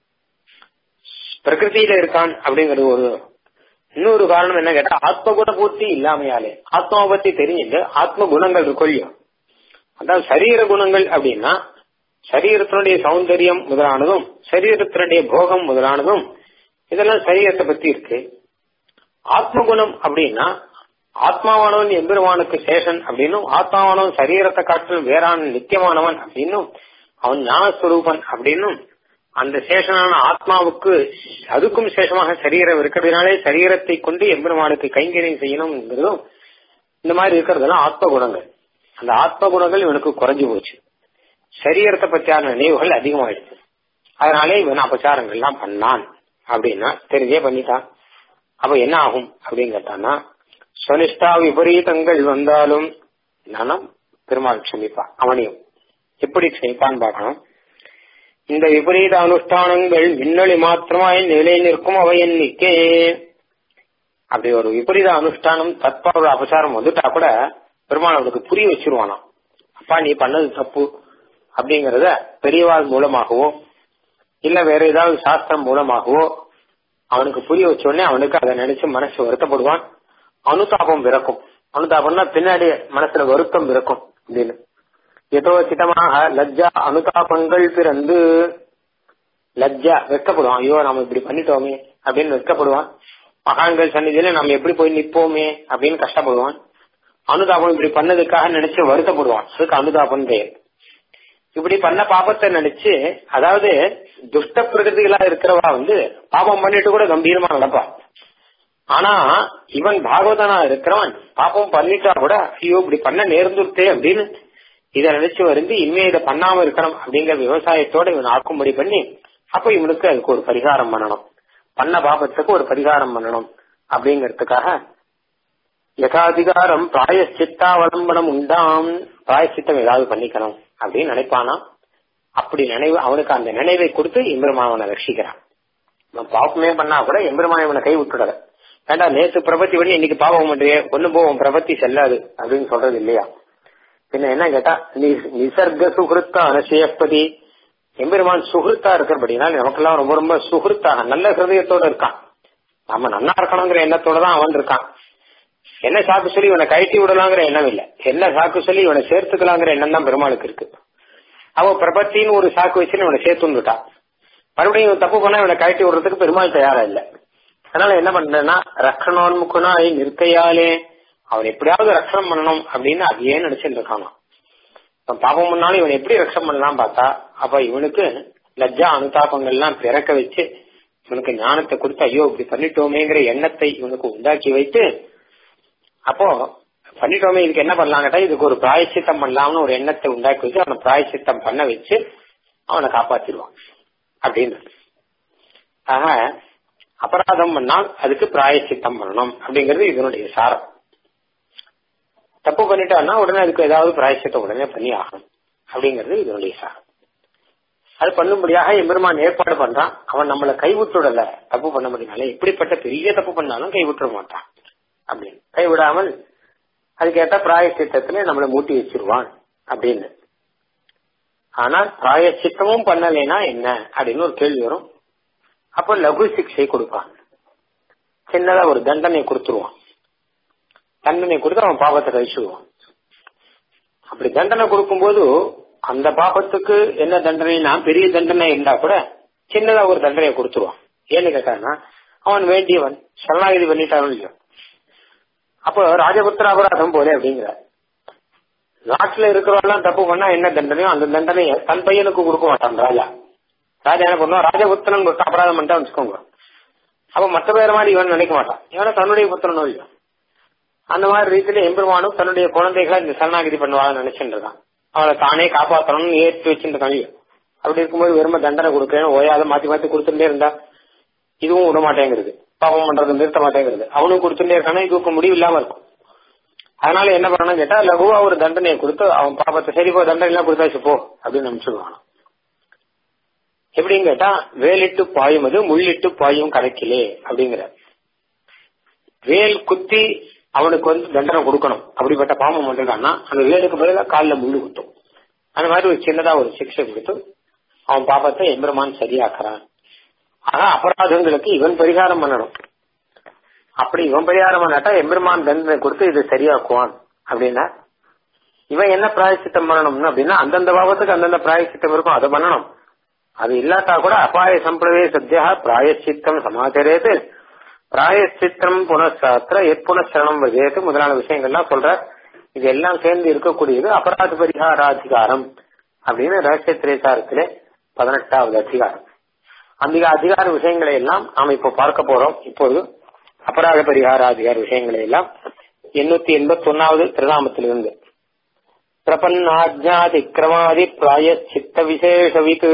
பிரகிருதியில இருக்கான் அப்படிங்கிறது ஒரு இன்னொரு காரணம் என்ன கேட்டா ஆத்ம குண பூர்த்தி இல்லாமையாலே ஆத்மாவை பத்தி தெரிஞ்சுட்டு ஆத்ம குணங்கள் இருக்கும் அதாவது சரீர குணங்கள் அப்படின்னா சரீரத்தினுடைய சௌந்தரியம் முதலானதும் சரீரத்தினுடைய போகம் முதலானதும் இதெல்லாம் சரீரத்தை பத்தி இருக்கு ஆத்ம குணம் அப்படின்னா ஆத்மாவானவன் எம்பெருமானுக்கு சேஷன் அப்படின்னும் ஆத்மாவானவன் சரீரத்தை காட்டிலும் வேறான நித்தியமானவன் அப்படின்னும் அவன் ஞானஸ்வரூபன் அப்படின்னும் அந்த சேஷனான ஆத்மாவுக்கு அதுக்கும் சேஷமாக சரீரம் இருக்கிறதுனாலே சரீரத்தை கொண்டு எம்பெருமானுக்கு கைங்கரியம் செய்யணும்ங்கிறதும் இந்த மாதிரி இருக்கிறதெல்லாம் ஆத்ம குணங்கள் அந்த ஆத்ம குணங்கள் இவனுக்கு குறைஞ்சு போச்சு சரீரத்தை பற்றியான நினைவுகள் அதிகமாயிடுச்சு அதனாலே இவன் அபச்சாரங்கள் எல்லாம் பண்ணான் அப்படின்னா தெரிஞ்சே பண்ணிட்டான் அப்ப என்ன ஆகும் அப்படின்னு கேட்டான்னா சொனிஷ்டா விபரீதங்கள் வந்தாலும் நானும் பெருமாள் க்ஷமிப்பான் அவனையும் எப்படி க்ஷமிப்பான்னு பார்க்கணும் இந்த விபரீத அனுஷ்டானங்கள் விண்ணொளி மாத்திரமாய் நிலை நிற்கும் அவை எண்ணிக்கே அப்படி ஒரு விபரீத அனுஷ்டானம் தற்போட அபசாரம் வந்துட்டா கூட பெருமாள் அவனுக்கு புரிய வச்சிருவானாம் அப்பா நீ பண்ணது தப்பு அப்படிங்கறத பெரியவாள் மூலமாகவோ இல்ல வேற ஏதாவது சாஸ்திரம் மூலமாகவோ அவனுக்கு புரிய வச்ச உடனே அவனுக்கு அதை நினைச்சு மனசு வருத்தப்படுவான் அனுதாபம் பிறக்கும் அனுதாபம்னா பின்னாடி மனசுல வருத்தம் பிறக்கும் அப்படின்னு யதோசிதமாக லஜ்ஜா அனுதாபங்கள் பிறந்து லஜ்ஜா வெட்கப்படுவான் ஐயோ நாம இப்படி பண்ணிட்டோமே அப்படின்னு வெட்கப்படுவான் மகான்கள் சன்னிதியில நம்ம எப்படி போய் நிப்போமே அப்படின்னு கஷ்டப்படுவான் அனுதாபம் இப்படி பண்ணதுக்காக நினைச்சு வருத்தப்படுவான் அதுக்கு அனுதாபம் பெயர் இப்படி பண்ண பாபத்தை நினைச்சு அதாவது துஷ்ட பிரகதிகளா இருக்கிறவா வந்து பாபம் பண்ணிட்டு கூட கம்பீரமா நடப்பான் ஆனா இவன் பாகவதனா இருக்கிறவன் பாப்பம் பண்ணிட்டா கூட ஐயோ இப்படி பண்ண நேர்ந்துட்டே அப்படின்னு இதை நினைச்சு வந்து இனிமே இதை பண்ணாம இருக்கணும் அப்படிங்கிற விவசாயத்தோட இவன் ஆக்கும்படி பண்ணி அப்ப இவனுக்கு அதுக்கு ஒரு பரிகாரம் பண்ணணும் பண்ண பாபத்துக்கு ஒரு பரிகாரம் பண்ணணும் அப்படிங்கறதுக்காக யதாதிகாரம் பிராயச்சித்தாவலம்பனம் உண்டாம் பிராயச்சித்தம் ஏதாவது பண்ணிக்கணும் அப்படின்னு நினைப்பானா அப்படி நினைவு அவனுக்கு அந்த நினைவை கொடுத்து எம்பெருமான் அவனை ரட்சிக்கிறான் அவன் பாவமே பண்ணா கூட எம்பெருமான் இவனை கை விட்டுடல ஏண்டா நேத்து பிரபத்தி படி இன்னைக்கு பாவம் பண்றியே ஒண்ணு போவோம் பிரபத்தி செல்லாது அப்படின்னு சொல்றது இல்லையா பின்ன என்ன கேட்டா நிசர்க சுகிருத்த அனசேயப்பதி எம்பெருமான் சுகிருத்தா இருக்கிறபடினால நமக்கெல்லாம் ரொம்ப ரொம்ப சுகிருத்தாக நல்ல ஹிருதயத்தோட இருக்கான் நம்ம நன்னா இருக்கணுங்கிற எண்ணத்தோட தான் அவன் இருக்கான் என்ன சாக்கு சொல்லி இவனை கழட்டி விடலாங்கிற எண்ணம் இல்ல என்ன சாக்கு சொல்லி இவனை சேர்த்துக்கலாங்கிற எண்ணம் தான் பெருமாளுக்கு இருக்கு அவன் பிரபத்தின்னு ஒரு சாக்கு வச்சு இவனை சேர்த்து வந்துட்டான் மறுபடியும் இவன் தப்பு பண்ணா இவனை கழட்டி விடுறதுக்கு பெருமாள் தயாரா இல்ல அதனால என்ன பண்றேன்னா ரக்கணோன்முக்குனாய் நிற்கையாலே அவன் எப்படியாவது ரட்சணம் பண்ணணும் அப்படின்னு அதையே நினைச்சுட்டு இருக்கானா பாபம் முன்னாலும் இவன் எப்படி ரட்சம் பண்ணலாம் பார்த்தா அப்ப இவனுக்கு லஜ்ஜா அனுதாபங்கள் எல்லாம் பிறக்க வச்சு இவனுக்கு ஞானத்தை கொடுத்து ஐயோ இப்படி பண்ணிட்டோமேங்கிற எண்ணத்தை இவனுக்கு உண்டாக்கி வைத்து அப்போ பண்ணிட்டோமே இதுக்கு என்ன பண்ணலாம் கேட்டா இதுக்கு ஒரு பிராயச்சித்தம் பண்ணலாம்னு ஒரு எண்ணத்தை உண்டாக்கி வச்சு அவனை பிராயச்சித்தம் பண்ண வச்சு அவனை காப்பாத்திடுவான் அப்படின்றது ஆக அபராதம் பண்ணால் அதுக்கு பிராயச்சித்தம் பண்ணணும் அப்படிங்கிறது இதனுடைய சாரம் தப்பு பண்ணிட்டான்னா உடனே அதுக்கு ஏதாவது பிராயசியத்தை உடனே பண்ணி ஆகணும் அப்படிங்கிறது இதனுடைய சாரம் அது பண்ணும்படியாக எம்பெருமான் ஏற்பாடு பண்றான் அவன் நம்மளை கைவிட்டுடல தப்பு பண்ண முடியல எப்படிப்பட்ட பெரிய தப்பு பண்ணாலும் கைவிட்டுற மாட்டான் அப்படின்னு கைவிடாமல் அதுக்கேற்ற பிராயசித்தத்துல நம்மளை மூட்டி வச்சிருவான் அப்படின்னு ஆனால் பிராயச்சித்தமும் பண்ணலைன்னா என்ன அப்படின்னு ஒரு கேள்வி வரும் அப்ப லகு சிக்ஷை கொடுப்பான் சின்னதா ஒரு தண்டனை கொடுத்துருவான் தண்டனை கொடுத்து அவன் பாபத்தை கழிச்சுடுவான் அப்படி தண்டனை கொடுக்கும்போது அந்த பாபத்துக்கு என்ன தண்டனைனா பெரிய தண்டனை இருந்தா கூட சின்னதா ஒரு தண்டனையை கொடுத்துருவான் ஏன்னு கேட்டான்னா அவன் வேண்டியவன் சரணாகிதி பண்ணிட்டான் இல்லையோ அப்போ ராஜபுத்திர அபராதம் போல அப்படிங்கிற நாட்டுல இருக்கிறவெல்லாம் தப்பு பண்ணா என்ன தண்டனையோ அந்த தண்டனையை தன் பையனுக்கு கொடுக்க மாட்டான் ராஜா ராஜா என்ன பண்ணுவான் ராஜபுத்திரன் அபராதம் பண்ணிட்டா வச்சுக்கோங்க அப்ப மற்ற பேர் மாதிரி இவன் நினைக்க மாட்டான் இவனை தன்னுடைய புத்திரனோ இல்லையோ அந்த மாதிரி ரீதியில எம்பெருமானும் தன்னுடைய குழந்தைகளை இந்த சரணாகிதி பண்ணுவாங்கன்னு நினைச்சுட்டு இருக்கான் அவளை தானே காப்பாற்றணும்னு ஏற்றி வச்சுட்டு இல்லையோ அப்படி இருக்கும்போது வெறும தண்டனை கொடுக்கணும் ஓயாத மாத்தி மாத்தி கொடுத்துட்டே இருந்தா இதுவும் விட மாட்டேங்கிறது பாவம் பண்றது நிறுத்த மாட்டேங்கிறது அவனும் கொடுத்துட்டே இருக்கானா இதுக்கு முடிவு இல்லாம இருக்கும் அதனால என்ன பண்ணணும் கேட்டா லகுவா ஒரு தண்டனையை கொடுத்து அவன் பாப்பத்தை சரி போ தண்டனை எல்லாம் கொடுத்தாச்சு போ அப்படின்னு நினைச்சுடுவான் எப்படின்னு கேட்டா வேலிட்டு பாயும் அது முள்ளிட்டு பாயும் கணக்கிலே அப்படிங்கிற வேல் குத்தி அவனுக்கு வந்து தண்டனை கொடுக்கணும் அப்படிப்பட்ட பாவம் பண்ணிருக்கான்னா அந்த வேலுக்கு பதிலாக காலில் முள்ளு குத்தும் அந்த மாதிரி ஒரு சின்னதா ஒரு சிக்ஷை கொடுத்து அவன் பாப்பத்தை எம்பெருமான் சரியாக்குறான் ஆனா அபராதங்களுக்கு இவன் பரிகாரம் பண்ணணும் அப்படி இவன் பரிகாரம் பண்ணாட்டா எம்பெருமான் தண்டனை கொடுத்து இது சரியாக்குவான் அப்படின்னா இவன் என்ன பிராயசித்தம் பண்ணணும்னு அப்படின்னா அந்தந்த பாவத்துக்கு அந்தந்த பிராயசித்தம் இருக்கும் அதை பண்ணணும் அது இல்லாட்டா கூட அபாய சம்பிரவே சத்தியா பிராயசித்தம் சமாச்சரேது பிராயசித்திரம் புனசாத்திர எப்புனசரணம் வஜேத்து முதலான விஷயங்கள்லாம் சொல்ற இது எல்லாம் சேர்ந்து இருக்கக்கூடியது அபராத பரிகாராதிகாரம் அப்படின்னு ரகசிய திரேசாரத்திலே பதினெட்டாவது அதிகாரம் அந்த அதிகார விஷயங்களை எல்லாம் நாம் இப்போ பார்க்க போறோம் இப்போது அபராத பரிகாராதிகார விஷயங்களை எல்லாம் எண்ணூத்தி எண்பத்தி ஒன்னாவது திருநாமத்திலிருந்து பிரபன்னாஜாதிக்கிரமாதி பிராயச்சித்த விசேஷவித்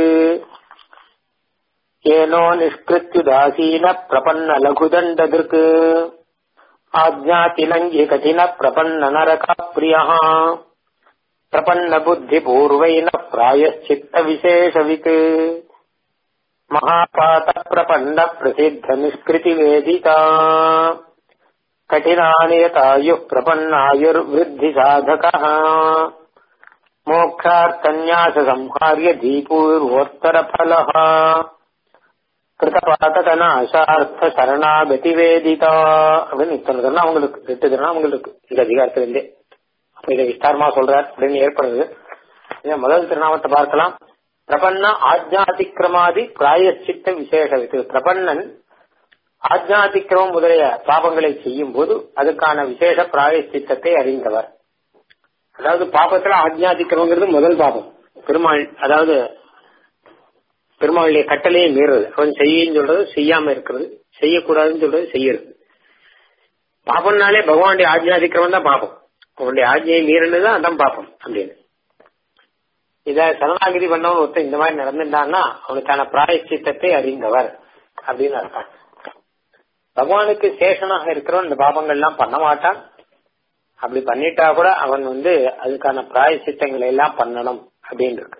ஏனோ நிஷ்கிருத்யுதாசீன பிரபன்ன லகுதண்டதிற்கு ஆஜ்ஞாதிலங்கி கடின பிரபன்ன நரகா பிரியா பிரபன்ன புத்தி பூர்வைன பிராயச்சித்த விசேஷவித் மகாபாத பிரபன்ன பிரசித்த நிஷ்கிருதி வேதிதா கடினானியதாயு பிரபன்னாயுர்விருத்தி சாதக மோக்ஷார்த்தன்யாச சம்ஹாரிய தீபூர்வோத்தர பலஹ கிருதபாதகநாசார்த்த சரணாகதி வேதிதா அப்படின்னு இத்தனை தினம் அவங்களுக்கு எட்டு தினம் அவங்களுக்கு இந்த அதிகாரத்திலிருந்தே அப்ப இதை விஸ்தாரமா சொல்றார் அப்படின்னு ஏற்படுது இதை முதல் திருநாமத்தை பார்க்கலாம் பிரபன்ன ஆஜ்ஞாதிக்கிரமாதி பிராயச்சித்த விசேஷ பிரபன்னன் ஆஜ்ஞாதிக்கிரமம் முதலிய பாபங்களை செய்யும் போது அதுக்கான விசேஷ பிராயச்சித்தத்தை அறிந்தவர் அதாவது பாபத்துல ஆஜ்ஞாதிக்கிரமங்கிறது முதல் பாபம் பெருமாள் அதாவது பெருமாளுடைய கட்டளையை மீறுறது அவன் செய்யன்னு சொல்றது செய்யாம இருக்கிறது செய்யக்கூடாதுன்னு சொல்றது செய்யறது பாபம்னாலே பகவானுடைய ஆஜ்ஞாதிக்கிரமம் தான் பாபம் அவனுடைய ஆஜ்ஞையை மீறினதுதான் அதான் பாபம் அப்படின்னு இத சரணாகிதி பண்ணவன் ஒருத்தன் இந்த மாதிரி நடந்துட்டான்னா அவனுக்கான பிராயச்சித்தத்தை அறிந்தவர் அப்படின்னு அர்த்தம் பகவானுக்கு சேஷனாக இருக்கிறவன் இந்த பாபங்கள்லாம் பண்ண மாட்டான் அப்படி பண்ணிட்டா கூட அவன் வந்து அதுக்கான பிராயச்சித்தங்களை எல்லாம் பண்ணணும் அப்படின்னு இருக்கு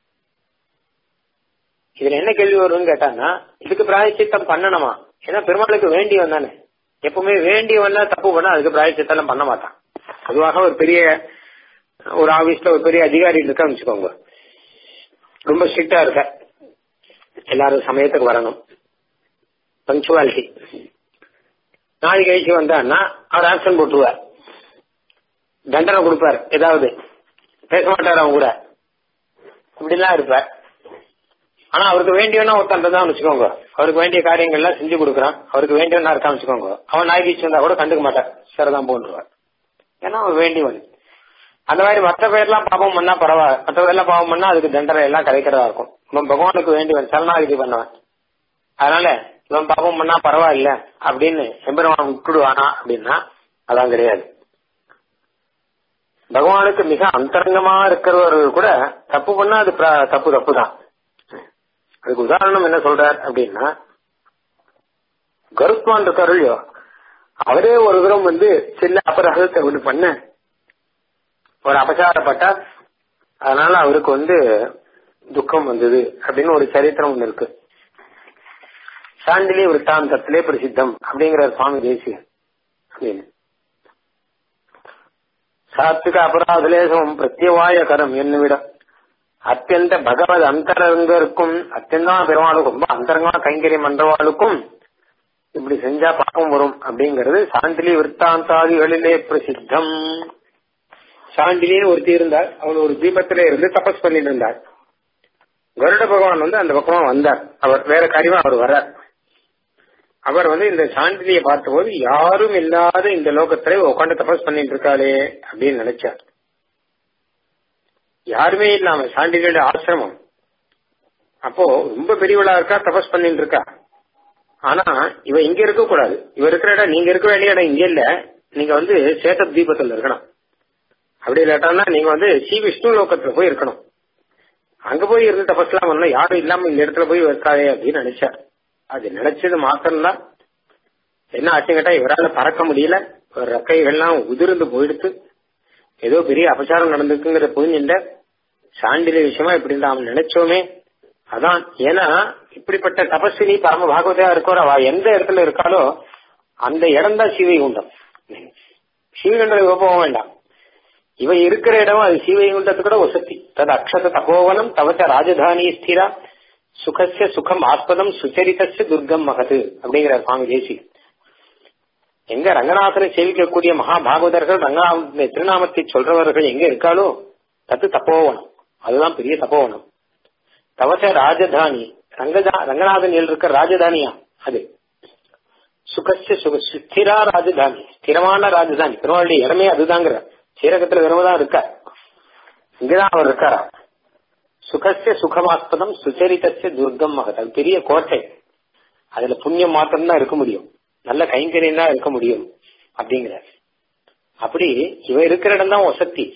இதுல என்ன கேள்வி வரும்னு கேட்டான்னா இதுக்கு பிராயச்சித்தம் பண்ணணுமா ஏன்னா பெருமாளுக்கு வேண்டியவன் தானே எப்பவுமே வேண்டியவன் தப்பு பண்ணா அதுக்கு பிராயச்சித்தம் எல்லாம் பண்ண மாட்டான் பொதுவாக ஒரு பெரிய ஒரு ஆபீஸ்ல ஒரு பெரிய அதிகாரி இருக்கான்னு வச்சுக்கோங்க ரொம்ப ஸ்ட்ரிக்டா இருக்க எல்லாரும் சமயத்துக்கு வரணும் பங்க்சுவாலிட்டி நாளைக்கு கழிச்சு வந்தான்னா அவர் ஆக்ஷன் போட்டுருவார் தண்டனை கொடுப்பார் ஏதாவது பேச மாட்டார் அவங்க கூட இப்படிலாம் இருப்பார் ஆனா அவருக்கு வேண்டியவனா ஒருத்தன் தான் வச்சுக்கோங்க அவருக்கு வேண்டிய காரியங்கள்லாம் செஞ்சு கொடுக்குறான் அவருக்கு வேண்டியவனா இருக்கான்னு வச்சுக்கோங்க அவன் நாய் கீச்சு வந்தா கூட கண்டுக்க மாட்டார் சரிதான் போன்றுவார் ஏன்னா அவன் வேண்டியவன் அந்த மாதிரி மற்ற பேர்லாம் பாவம் பண்ணா பரவாயில்ல மற்றவரெல்லாம் பாவம் பண்ணா அதுக்கு தண்டனை எல்லாம் கிடைக்கிறதா இருக்கும் இவன் பகவானுக்கு வேண்டியவன் சரணாகிதி பண்ணவன் அதனால இவன் பாவம் பண்ணா பரவாயில்ல அப்படின்னு எம்பெருமான் விட்டுடுவானா அப்படின்னா அதான் கிடையாது பகவானுக்கு மிக அந்தரங்கமா இருக்கிறவர்கள் கூட தப்பு பண்ணா அது தப்பு தப்பு தான் அதுக்கு உதாரணம் என்ன சொல்றார் அப்படின்னா கருத்மான் இருக்காரு இல்லையோ அவரே ஒரு தரம் வந்து சின்ன அபராதத்தை ஒண்ணு பண்ண ஒரு அபசாரப்பட்டார் அதனால அவருக்கு வந்து துக்கம் வந்தது அப்படின்னு ஒரு சரித்திரம் ஒண்ணு இருக்கு சாண்டிலி விற்த்தாந்தத்திலே பிரசித்தம் அப்படிங்கிற சுவாமி தேசியன் அப்படின்னு சாத்விக அபராதலேசம் பிரத்யவாய கரம் என்னவிடம் அத்தியந்த பகவத் அந்தரங்கருக்கும் அத்தியந்தமா பெருமாளுக்கும் ரொம்ப அந்தரங்கமா கைங்கரியம் பண்றவாளுக்கும் இப்படி செஞ்சா பாப்பம் வரும் அப்படிங்கிறது சாண்டிலி விற்த்தாந்தாதிகளிலே பிரசித்தம் சாண்டிலின்னு ஒருத்தி இருந்தார் அவர் ஒரு தீபத்திலே இருந்து தபஸ் பண்ணிட்டு இருந்தார் கருட பகவான் வந்து அந்த பக்கமா வந்தார் அவர் வேற காரியமா அவர் வர்றார் அவர் வந்து இந்த சாண்டிலியை பார்த்தபோது யாரும் இல்லாத இந்த லோகத்திலே உட்காந்து தபஸ் பண்ணிட்டு இருக்காளே அப்படின்னு நினைச்சார் யாருமே இல்லாம சாண்டிலியோட ஆசிரமம் அப்போ ரொம்ப பெரியவளா இருக்கா தபஸ் பண்ணிட்டு இருக்கா ஆனா இவ இங்க இருக்க கூடாது இவ இருக்கிற இடம் நீங்க இருக்க வேண்டிய இடம் இங்க இல்ல நீங்க வந்து சேத்த தீபத்துல இருக்கணும் அப்படி இல்லாட்டா நீங்க வந்து ஸ்ரீ விஷ்ணு லோகத்துல போய் இருக்கணும் அங்க போய் இருந்து தபஸ்லாம் பண்ணணும் யாரும் இல்லாம இந்த இடத்துல போய் இருக்காதே அப்படின்னு நினைச்சார் அது நினைச்சது மாத்திரம்தான் என்ன ஆச்சு கேட்டா இவரால் பறக்க முடியல ரெக்கைகள்லாம் உதிர்ந்து போயிடுத்து ஏதோ பெரிய அபச்சாரம் நடந்திருக்குங்கிற புரிஞ்சுட்ட சாண்டில விஷயமா இப்படி நாம் நினைச்சோமே அதான் ஏன்னா இப்படிப்பட்ட தபஸ்வினி பரம பாகவதையா இருக்கோ அவ எந்த இடத்துல இருக்காளோ அந்த இடம் தான் சிவைகுண்டம் சிவகுண்டம் இவ போக வேண்டாம் இவ இருக்கிற இடம் அது சிவைகுண்டத்துக்கு கூட வசதி தது அக்ஷத தபோவனம் தவச்ச ராஜதானி ஸ்திரா சுகசிய சுகம் ஆஸ்பதம் சுச்சரிதஸ்ய துர்க்கம் மகது அப்படிங்கிற சுவாமி தேசி எங்க ரங்கநாதனை சேவிக்கக்கூடிய மகாபாகவதர்கள் ரங்கநாத திருநாமத்தை சொல்றவர்கள் எங்க இருக்காளோ தத்து தப்போவனம் அதுதான் பெரிய தப்போவனம் தவச ராஜதானி ரங்கதா ரங்கநாதன் இருக்கிற ராஜதானியா அது சுகசிய சுக ஸ்திரா ராஜதானி ஸ்திரமான ராஜதானி பெருமாளுடைய இடமே அதுதாங்கிற ஸ்ரீரகத்துல விரமதான் இருக்க இங்கதான் அவர் இருக்காரா சுகசிய சுகமாஸ்பதம் சுச்சரிதசிய துர்க்கம் மகத் அது பெரிய கோட்டை அதுல புண்ணியம் மாத்திரம் தான் இருக்க முடியும் நல்ல கைங்கரியம் தான் இருக்க முடியும் அப்படிங்கிற அப்படி இவ இருக்கிற இடம் தான் வசதி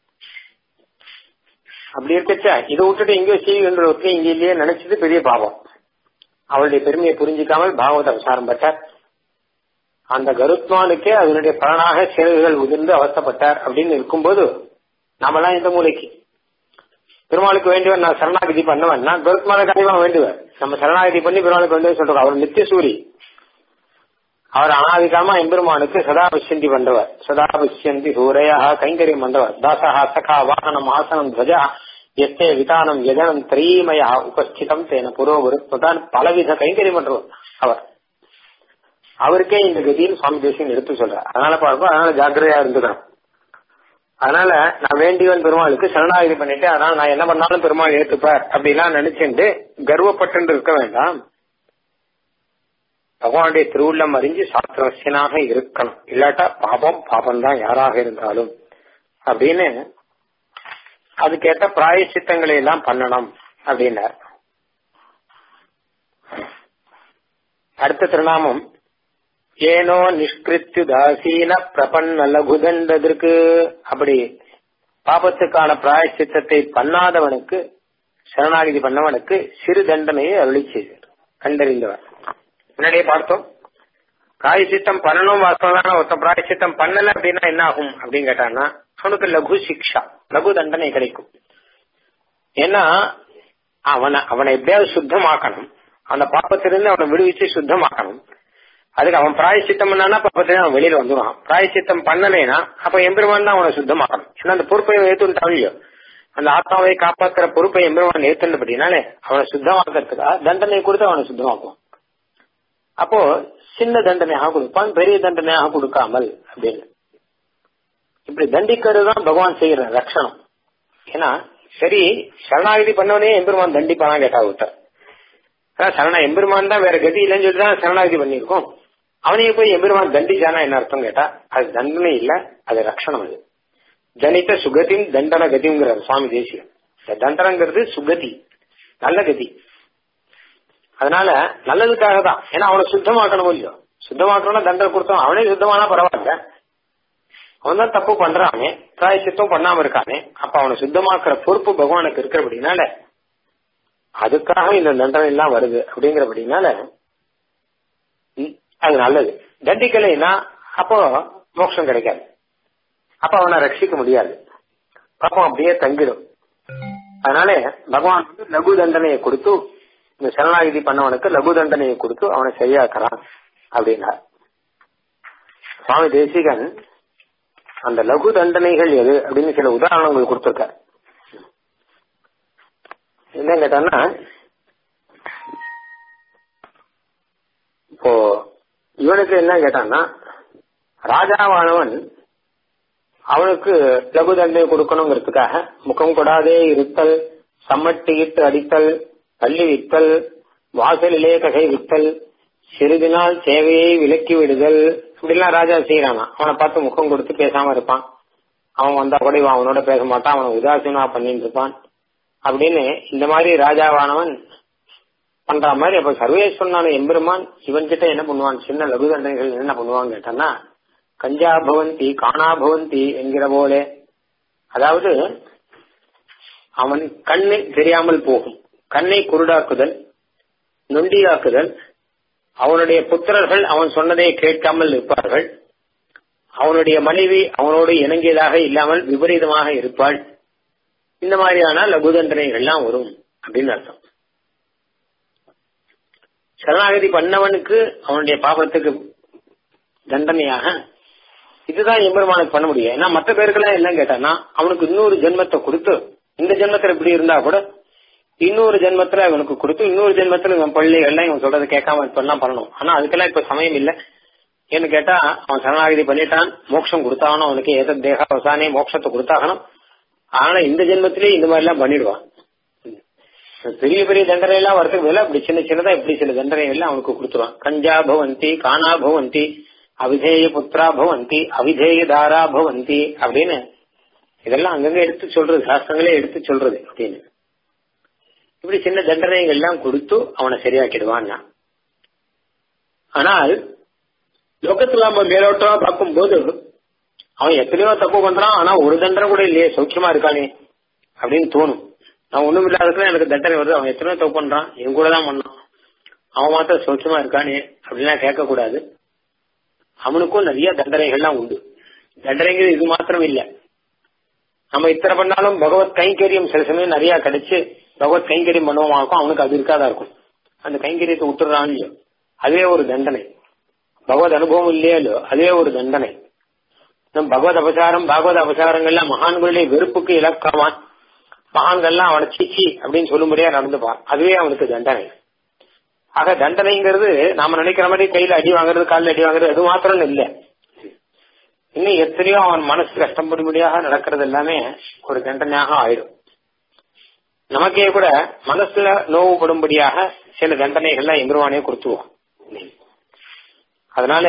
அப்படி இருக்கச்சா இதை விட்டுட்டு எங்கேயோ செய்கின்ற ஒருத்தர் இங்க இல்லையே நினைச்சது பெரிய பாவம் அவளுடைய பெருமையை புரிஞ்சிக்காமல் பாவத்தை அவசாரம் பட்டார் அந்த கருத்மானுக்கே அதனுடைய பலனாக சிறகுகள் உதிர்ந்து அவஸ்தப்பட்டார் அப்படின்னு இருக்கும்போது நாமெல்லாம் இந்த மூலைக்கு பெருமாளுக்கு வேண்டியவர் நான் சரணாகிதி பண்ணுவேன் நான் கருத்மான காரியமா வேண்டுவேன் நம்ம சரணாகிதி பண்ணி பெருமாளுக்கு வேண்டிய சொல்றோம் அவர் நித்திய சூரி அவர் அனாதிகாமா எம்பெருமானுக்கு சதா விசந்தி பண்றவர் சதா விசந்தி சூரையா கைங்கரியம் பண்றவர் தாசா சகா வாகனம் ஆசனம் துவஜா எஸ்தே விதானம் யஜனம் திரீமயா உபஸ்திதம் தேன புரோகுருத்தான் பலவித கைங்கரியம் பண்றவர் அவர் அவருக்கே இந்த கதின்னு சுவாமி தேசியம் எடுத்து சொல்றார் அதனால பார்ப்போம் அதனால ஜாக்கிரதையா இருந்துக்கிறோம் அதனால நான் வேண்டியவன் பெருமாளுக்கு சரணாகிதி பண்ணிட்டு அதனால நான் என்ன பண்ணாலும் பெருமாள் ஏத்துப்பார் அப்படிலாம் நினைச்சுட்டு கர்வப்பட்டு இருக்க வேண்டாம் பகவானுடைய திருவுள்ளம் அறிஞ்சு சாஸ்திரவசியனாக இருக்கணும் இல்லாட்டா பாபம் பாபம் தான் யாராக இருந்தாலும் அப்படின்னு அதுக்கேற்ற பிராயசித்தங்களை எல்லாம் பண்ணணும் அப்படின்னார் அடுத்த திருநாமம் ஏனோ நிஷ்கிருத்து தாசீன பிரபன்ன லகுதண்டதற்கு அப்படி பாபத்துக்கான பிராயச்சித்தத்தை பண்ணாதவனுக்கு சரணாகிதி பண்ணவனுக்கு சிறு தண்டனையை அருளி செய்தார் கண்டறிந்தவர் முன்னாடியே பார்த்தோம் பிராயச்சித்தம் பண்ணணும் வாஸ்தவமான ஒருத்தன் பிராயச்சித்தம் பண்ணல அப்படின்னா என்ன ஆகும் அப்படின்னு கேட்டான்னா அவனுக்கு லகு சிக்ஷா லகு தண்டனை கிடைக்கும் ஏன்னா அவனை அவனை எப்படியாவது சுத்தமாக்கணும் அந்த பாப்பத்திலிருந்து அவனை விடுவிச்சு சுத்தமாக்கணும் அதுக்கு அவன் பிராயச்சித்தம் பண்ணானா பாப்பத்திலிருந்து அவன் வெளியில வந்துடுவான் பிராயச்சித்தம் பண்ணலைன்னா அப்ப எம்பெருமான் தான் அவனை சுத்தமாக்கணும் ஏன்னா அந்த பொறுப்பை ஏத்துட்டான் இல்லையோ அந்த ஆத்மாவை காப்பாத்துற பொறுப்பை எம்பெருமான் ஏத்துனபடினாலே அவனை சுத்தமாக்கிறதுக்காக தண்டனை கொடுத்து அவனை சுத்தமாக்குவான் அப்போ சின்ன தண்டனையாக கொடுப்பான் பெரிய தண்டனையாக கொடுக்காமல் அப்படின்னு இப்படி தண்டிக்கிறது தான் பகவான் செய்யற லட்சணம் ஏன்னா சரி சரணாகிதி பண்ணவனே எம்பெருமான் தண்டிப்பானா கேட்டா ஒருத்தர் அதான் சரணா எம்பெருமான் தான் வேற கதி இல்லைன்னு சொல்லி தான் சரணாகிதி பண்ணியிருக்கோம் அவனையே போய் எம்பெருமான் தண்டிச்சானா என்ன அர்த்தம் கேட்டா அது தண்டனை இல்ல அது ரட்சணம் அது ஜனித்த சுகத்தின் தண்டன கதிங்கிறார் சுவாமி தேசியம் இந்த தண்டனங்கிறது சுகதி நல்ல கதி அதனால நல்லதுக்காக தான் ஏன்னா அவனை சுத்தமாக்கணும் இல்லையோ சுத்தமாக்கணும்னா தண்டனை கொடுத்தோம் அவனே சுத்தமானா பரவாயில்ல அவன் தான் தப்பு பண்றானே பிராயசித்தம் பண்ணாம இருக்கானே அப்ப அவனை சுத்தமாக்குற பொறுப்பு பகவானுக்கு இருக்கிறபடினால அதுக்காக இந்த தண்டனை எல்லாம் வருது அப்படிங்கிறபடினால அது நல்லது தண்டிக்கலைன்னா அப்போ மோட்சம் கிடைக்காது அப்ப அவனை ரட்சிக்க முடியாது பாப்பம் அப்படியே தங்கிடும் அதனால பகவான் வந்து லகு தண்டனையை கொடுத்து இந்த சரணாகிதி பண்ணவனுக்கு லகு தண்டனையை கொடுத்து அவனை சரியாக்குறான் அப்படின்னா சுவாமி தேசிகன் அந்த லகு தண்டனைகள் எது அப்படின்னு சில உதாரணங்கள் கொடுத்திருக்கார் என்ன கேட்டான்னா இப்போ இவனுக்கு என்ன கேட்டான்னா ராஜாவானவன் அவனுக்கு லகு தண்டனை கொடுக்கணுங்கிறதுக்காக முகம் கொடாதே இருத்தல் சம்மட்டியிட்டு அடித்தல் தள்ளி வித்தல் வாசலிலே ககை வித்தல் சிறிது நாள் சேவையை விலக்கி விடுதல் இப்படிலாம் ராஜா செய்யறானா அவனை பார்த்து முகம் கொடுத்து பேசாம இருப்பான் அவன் வந்தா கூட இவன் அவனோட பேச மாட்டான் அவனை உதாசீனா பண்ணிட்டு இருப்பான் அப்படின்னு இந்த மாதிரி ராஜாவானவன் பண்ற மாதிரி அப்ப சர்வேஸ்வரனான எம்பெருமான் இவன் கிட்ட என்ன பண்ணுவான் சின்ன லகு தண்டனைகள் என்ன பண்ணுவான்னு கேட்டான்னா கஞ்சா பவந்தி காணா பவந்தி என்கிற போலே அதாவது அவன் கண்ணு தெரியாமல் போகும் கண்ணை குருடாக்குதல் நொண்டியாக்குதல் அவனுடைய புத்திரர்கள் அவன் சொன்னதை கேட்காமல் இருப்பார்கள் அவனுடைய மனைவி அவனோடு இணங்கியதாக இல்லாமல் விபரீதமாக இருப்பாள் இந்த மாதிரியான லகு தண்டனைகள்லாம் வரும் அப்படின்னு அர்த்தம் சரணாகதி பண்ணவனுக்கு அவனுடைய பாபத்துக்கு தண்டனையாக இதுதான் எம்பெருமானுக்கு பண்ண முடியும் ஏன்னா மற்ற பேருக்கெல்லாம் என்ன கேட்டான்னா அவனுக்கு இன்னொரு ஜென்மத்தை கொடுத்து இந்த ஜென்மத்துல இப்படி இருந்தா கூட இன்னொரு ஜென்மத்துல இவனுக்கு கொடுத்து இன்னொரு ஜென்மத்துல இவன் பள்ளிகள்லாம் இவன் சொல்றதை கேட்காம இப்ப எல்லாம் பண்ணணும் ஆனா அதுக்கெல்லாம் இப்ப சமயம் இல்ல ஏன்னு கேட்டா அவன் சரணாகதி பண்ணிட்டான் மோட்சம் கொடுத்தாகணும் அவனுக்கு ஏத தேகாவசானே மோட்சத்தை கொடுத்தாகணும் ஆனா இந்த ஜென்மத்திலேயே இந்த மாதிரி எல்லாம் பண்ணிடுவான் பெரிய பெரிய தண்டனை எல்லாம் வரதுக்கு மேல அப்படி சின்ன சின்னதா இப்படி சில தண்டனை எல்லாம் அவனுக்கு கொடுத்துருவான் கஞ்சா பவந்தி காணா பவந்தி அவிதேய புத்திரா பவந்தி அவிதேய தாரா பவந்தி அப்படின்னு இதெல்லாம் அங்கங்க எடுத்து சொல்றது சாஸ்திரங்களே எடுத்து சொல்றது அப்படின்னு இப்படி சின்ன தண்டனைகள் எல்லாம் கொடுத்து அவனை சரியாக்கிடுவான் ஆனால் லோகத்துல நம்ம மேலோட்டமா பார்க்கும் போது அவன் எத்தனையோ தப்பு பண்றான் ஆனா ஒரு தண்டனை கூட இல்லையே சௌக்கியமா இருக்கானே அப்படின்னு தோணும் நான் ஒண்ணும் இல்லாததுக்கு எனக்கு தண்டனை வருது அவன் எத்தனையோ தப்பு பண்றான் என் கூட தான் பண்ணான் அவன் மாத்திரம் சௌக்கியமா இருக்கானே அப்படிலாம் கேட்க கூடாது அவனுக்கும் நிறைய தண்டனைகள்லாம் உண்டு தண்டனைங்கிறது இது மாத்திரம் இல்ல நம்ம இத்தனை பண்ணாலும் பகவத் கைங்கரியம் சில சமயம் நிறைய கிடைச்சு பகவத் கைங்கரியம் பண்ணுவோமா இருக்கும் அவனுக்கு அது இருக்காதா இருக்கும் அந்த கைங்கரியத்தை விட்டுறான் இல்லையோ அதுவே ஒரு தண்டனை பகவத் அனுபவம் இல்லையோ இல்லையோ அதுவே ஒரு தண்டனை நம் பகவத் அபசாரம் பாகவத அபசாரங்கள்லாம் மகான்களுடைய வெறுப்புக்கு இலக்கமான் மகான்கள்லாம் அவனை சீச்சி அப்படின்னு சொல்லும்படியா நடந்துப்பான் அதுவே அவனுக்கு தண்டனை ஆக தண்டனைங்கிறது நாம நினைக்கிற மாதிரி கையில அடி வாங்குறது காலில் அடி வாங்குறது அது மாத்திரம் இல்ல இன்னும் எத்தனையோ அவன் மனசு கஷ்டப்படும்படியாக நடக்கிறது எல்லாமே ஒரு தண்டனையாக ஆயிடும் நமக்கே கூட மனசுல நோவுபடும்படியாக சில தண்டனைகள்லாம் எம்பெருமானே கொடுத்துருவான் அதனால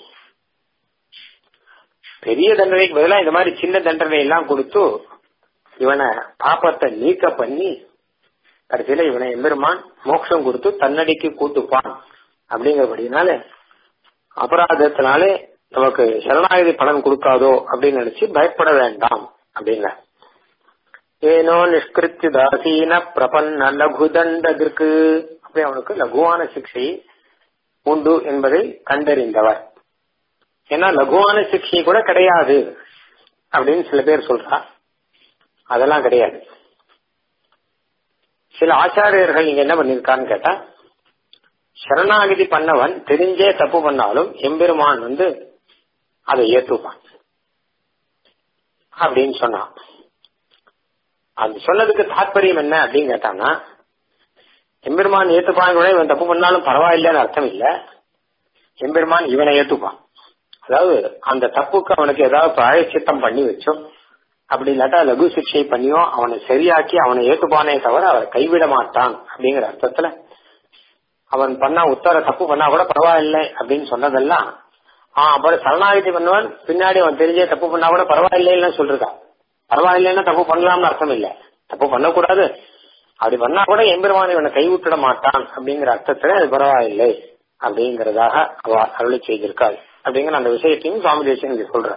பெரிய தண்டனைக்கு பதிலாக இந்த மாதிரி சின்ன தண்டனை எல்லாம் கொடுத்து இவனை பாப்பத்தை நீக்க பண்ணி கடைசியில இவனை எம்பெருமான் மோட்சம் கொடுத்து தன்னடிக்கு கூட்டுப்பான் அப்படிங்கிறபடினால அபராதத்தினாலே நமக்கு சரணாகதி பலன் கொடுக்காதோ அப்படின்னு நினைச்சு பயப்பட வேண்டாம் அப்படிங்க ஏனோ நிஷ்கிருத்தி தாசீன பிரபன்ன லகு தண்டதிற்கு அப்படி அவனுக்கு லகுவான சிக்ஷை உண்டு என்பதை கண்டறிந்தவர் ஏன்னா லகுவான சிக்ஷை கூட கிடையாது அப்படின்னு சில பேர் சொல்றா அதெல்லாம் கிடையாது சில ஆச்சாரியர்கள் இங்க என்ன பண்ணிருக்கான்னு கேட்டா சரணாகதி பண்ணவன் தெரிஞ்சே தப்பு பண்ணாலும் எம்பெருமான் வந்து அதை ஏத்துப்பான் அப்படின்னு சொன்னான் அது சொன்னதுக்கு தாற்பயம் என்ன அப்படின்னு கேட்டான்னா எம்பெருமான் ஏத்துப்பான் கூட இவன் தப்பு பண்ணாலும் பரவாயில்லன்னு அர்த்தம் இல்ல எம்பெருமான் இவனை ஏத்துப்பான் அதாவது அந்த தப்புக்கு அவனுக்கு ஏதாவது பிராயச்சித்தம் பண்ணி வச்சோம் அப்படி இல்லாட்டா லகு சிக்ஷை பண்ணியோ அவனை சரியாக்கி அவனை ஏத்துப்பானே தவிர அவரை கைவிட மாட்டான் அப்படிங்கிற அர்த்தத்துல அவன் பண்ணா உத்தர தப்பு பண்ணா கூட பரவாயில்லை அப்படின்னு சொன்னதெல்லாம் ஆஹ் அப்புறம் சரணாகதி பண்ணுவான் பின்னாடி அவன் தெரிஞ்சே தப்பு பண்ணா கூட பரவாயில்லைன்னு சொல்லிருக்கான் பரவாயில்லைன்னா தப்பு பண்ணலாம்னு அர்த்தம் இல்ல தப்பு பண்ணக்கூடாது அப்படி பண்ணா கூட எம்பெருமான் இவனை கைவிட்டுட மாட்டான் அப்படிங்கிற அர்த்தத்துல அது பரவாயில்லை அப்படிங்கறதாக அவ அருளை செய்திருக்காள் அப்படிங்கிற அந்த விஷயத்தையும் சுவாமி தேசியம் இங்க சொல்ற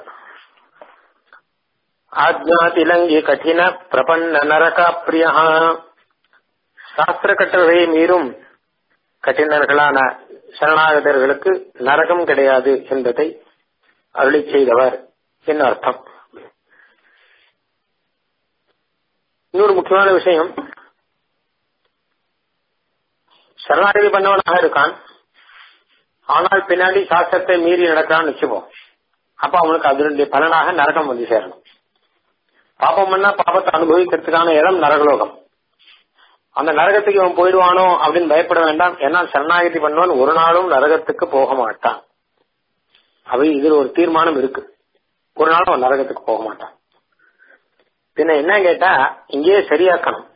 ஆஜ்ஞாதிலங்கி கঠিன பிரபன்ன நரகா பிரியா சாஸ்திர கட்டளை மீறும் கட்டினர்களான சரணாகதர்களுக்கு நரகம் கிடையாது என்பதை அருளி செய்தவர் என்ன அர்த்தம் இன்னொரு முக்கியமான விஷயம் சரணாகதி பண்ணவனாக இருக்கான் ஆனால் பின்னாடி சாஸ்திரத்தை மீறி நடக்கிறான்னு வச்சுப்போம் அப்ப அவனுக்கு அதனுடைய பலனாக நரகம் வந்து சேரணும் பாப்பம் பண்ணா பாபத்தை அனுபவிக்கிறதுக்கான இடம் நரகலோகம் அந்த நரகத்துக்கு இவன் போயிடுவானோ அப்படின்னு பயப்பட வேண்டாம் ஏன்னா சரணாகதி பண்ணுவான் ஒரு நாளும் நரகத்துக்கு போக மாட்டான் அவை இதில் ஒரு தீர்மானம் இருக்கு ஒரு நாளும் அவன் நரகத்துக்கு போக மாட்டான் பின்ன என்ன கேட்டா இங்கேயே சரியாக்கணும்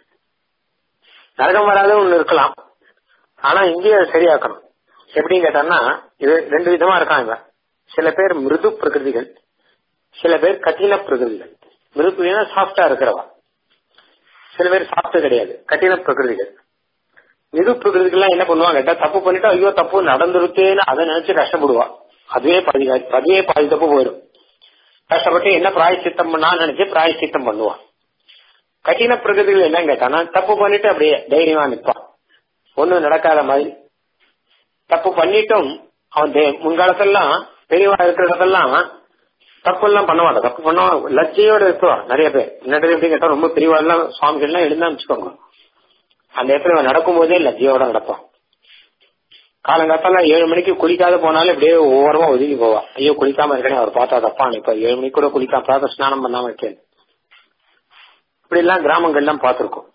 நரகம் வராத ஒண்ணு இருக்கலாம் ஆனா இங்கேயே சரியாக்கணும் எப்படின்னு கேட்டான்னா இது ரெண்டு விதமா இருக்காங்க சில பேர் மிருது பிரகிருதிகள் சில பேர் கঠিன பிரகிருதிகள் மிருதுனா சாஃப்டா இருக்கிறவா சில பேர் சாப்பிட்டு கிடையாது கঠিன பிரகிருதிகள் மிது பிரகிருதிகள்லாம் என்ன பண்ணுவாங்க கேட்டா தப்பு பண்ணிட்டு ஐயோ தப்பு நடந்துருத்தேன்னு அதை நினைச்சு கஷ்டப்படுவா அதுவே பாதி அதுவே பாதி தப்பு போயிடும் கஷ்டப்பட்டு என்ன பிராயச்சித்தம் பண்ணா நினைச்சு பிராயச்சித்தம் பண்ணுவான் கঠিன பிரகிருதிகள் என்ன கேட்டானா தப்பு பண்ணிட்டு அப்படியே தைரியமா நிற்பான் ஒண்ணும் நடக்காத மாதிரி தப்பு பண்ணிட்டும் அவன் முன்காலத்தெல்லாம் பெரியவா இருக்கிறதெல்லாம் தப்பு எல்லாம் பண்ண மாட்டான் தப்பு பண்ண லட்சியோட இருக்குவா நிறைய பேர் முன்னாடி எப்படி கேட்டா ரொம்ப பெரியவா எல்லாம் சுவாமிகள் எல்லாம் எழுந்தா வச்சுக்கோங்க அந்த இடத்துல இவன் நடக்கும் போதே லட்சியோட நடப்பான் காலங்காத்தால ஏழு மணிக்கு குளிக்காத போனாலும் இப்படியே ஓரமா ஒதுங்கி போவா ஐயோ குளிக்காம இருக்கனே அவர் பார்த்தா தப்பான் இப்ப ஏழு மணிக்கு கூட குளிக்காம பிராத ஸ்நானம் பண்ணாம இருக்கேன் இப்படி எல்லாம் கிராமங்கள்லாம் பார்த்திருக்கோம்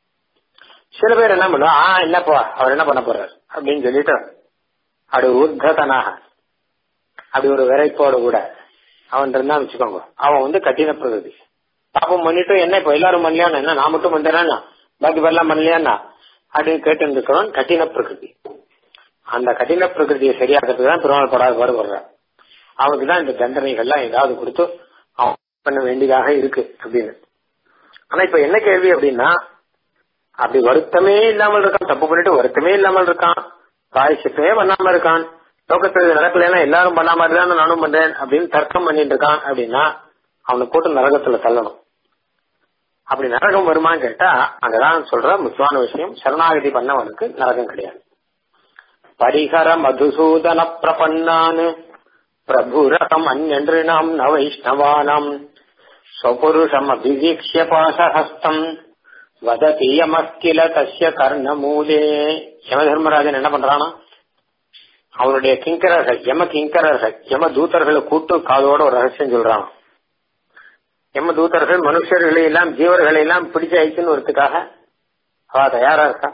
சில பேர் என்ன பண்ணுவா ஆ என்னப்பா அவர் என்ன பண்ண போறாரு அப்படின்னு சொல்லிட்டு அப்படி உத்ததனாக அப்படி ஒரு விரைப்போடு கூட அவன் இருந்தா வச்சுக்கோங்க அவன் வந்து கட்டின பிரகதி பாப்பம் பண்ணிட்டு என்ன இப்ப எல்லாரும் பண்ணலையானா என்ன நான் மட்டும் பண்றேன்னா பாக்கி பேர்லாம் பண்ணலையானா அப்படின்னு கேட்டு இருக்கிறவன் கட்டின பிரகிருதி அந்த கடின பிரகிருதியை சரியாக்கிறதுக்கு தான் பெருமாள் படாத பாடுபடுறான் அவனுக்கு தான் இந்த தண்டனைகள்லாம் ஏதாவது கொடுத்து அவன் பண்ண வேண்டியதாக இருக்கு அப்படின்னு ஆனா இப்ப என்ன கேள்வி அப்படின்னா அப்படி வருத்தமே இல்லாமல் இருக்கான் தப்பு பண்ணிட்டு வருத்தமே இல்லாமல் இருக்கான் பிராயசித்தமே பண்ணாம இருக்கான் லோகத்துல நடக்கலன்னா எல்லாரும் பண்ண மாதிரி தான் நானும் பண்றேன் அப்படின்னு தர்க்கம் பண்ணிட்டு இருக்கான் அப்படின்னா அவனை போட்டு நரகத்துல தள்ளணும் அப்படி நரகம் வருமான்னு கேட்டா அங்கதான் சொல்ற முக்கியமான விஷயம் சரணாகதி பண்ணவனுக்கு நரகம் கிடையாது பரிகர மதுசூதன பிரபன்னான் பிரபுரகம் அந்நிருணாம் ந வைஷ்ணவானாம் ஸ்வபுருஷம் அபிவீக்ஷிய பாசஹஸ்தம் வததி யமஸ்கில தஸ்ய கர்ணமூலே யம தர்மராஜன் என்ன பண்றானா அவனுடைய கிங்கரர்கள் யம கிங்கரர்கள் யம தூதர்களை கூட்டு காதோட ஒரு ரகசியம் சொல்றான் யம தூதர்கள் மனுஷர்களை எல்லாம் ஜீவர்களை எல்லாம் பிடிச்சு அழிச்சுன்னு வரதுக்காக அவ தயாரா இருக்கா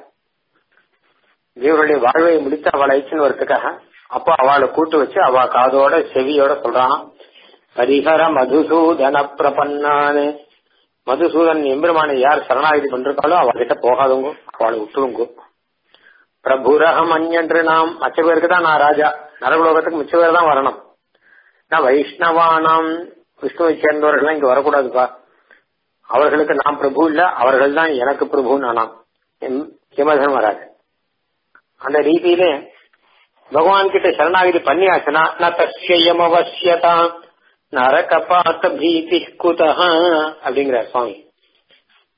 ஜீவருடைய வாழ்வை முடித்து அவளை அழிச்சுன்னு வரதுக்காக அப்போ அவளை கூட்டு வச்சு அவ காதோட செவியோட சொல்றான் பரிகர மதுசூதன பிரபன்னானு மதுசூதன் எம்பெருமானை யார் சரணாகிதி பண்றாளோ அவகிட்ட போகாதவங்க அவளை விட்டுருங்க பிரபுரகம் அஞ்சன்று நாம் மச்ச பேருக்கு தான் நான் ராஜா நரகுலோகத்துக்கு மிச்ச பேர் தான் வரணும் நான் வைஷ்ணவானாம் விஷ்ணுவை சேர்ந்தவர்கள் இங்க வரக்கூடாதுப்பா அவர்களுக்கு நான் பிரபு இல்ல அவர்கள் தான் எனக்கு பிரபு நானாம் யமதர்மராஜ் அந்த ரீதியிலே பகவான் கிட்ட சரணாகிதி பண்ணியாச்சுன்னா ந தஸ்யம் அவசியதா நரக பாத்த பீதி குதா அப்படிங்கிற சுவாமி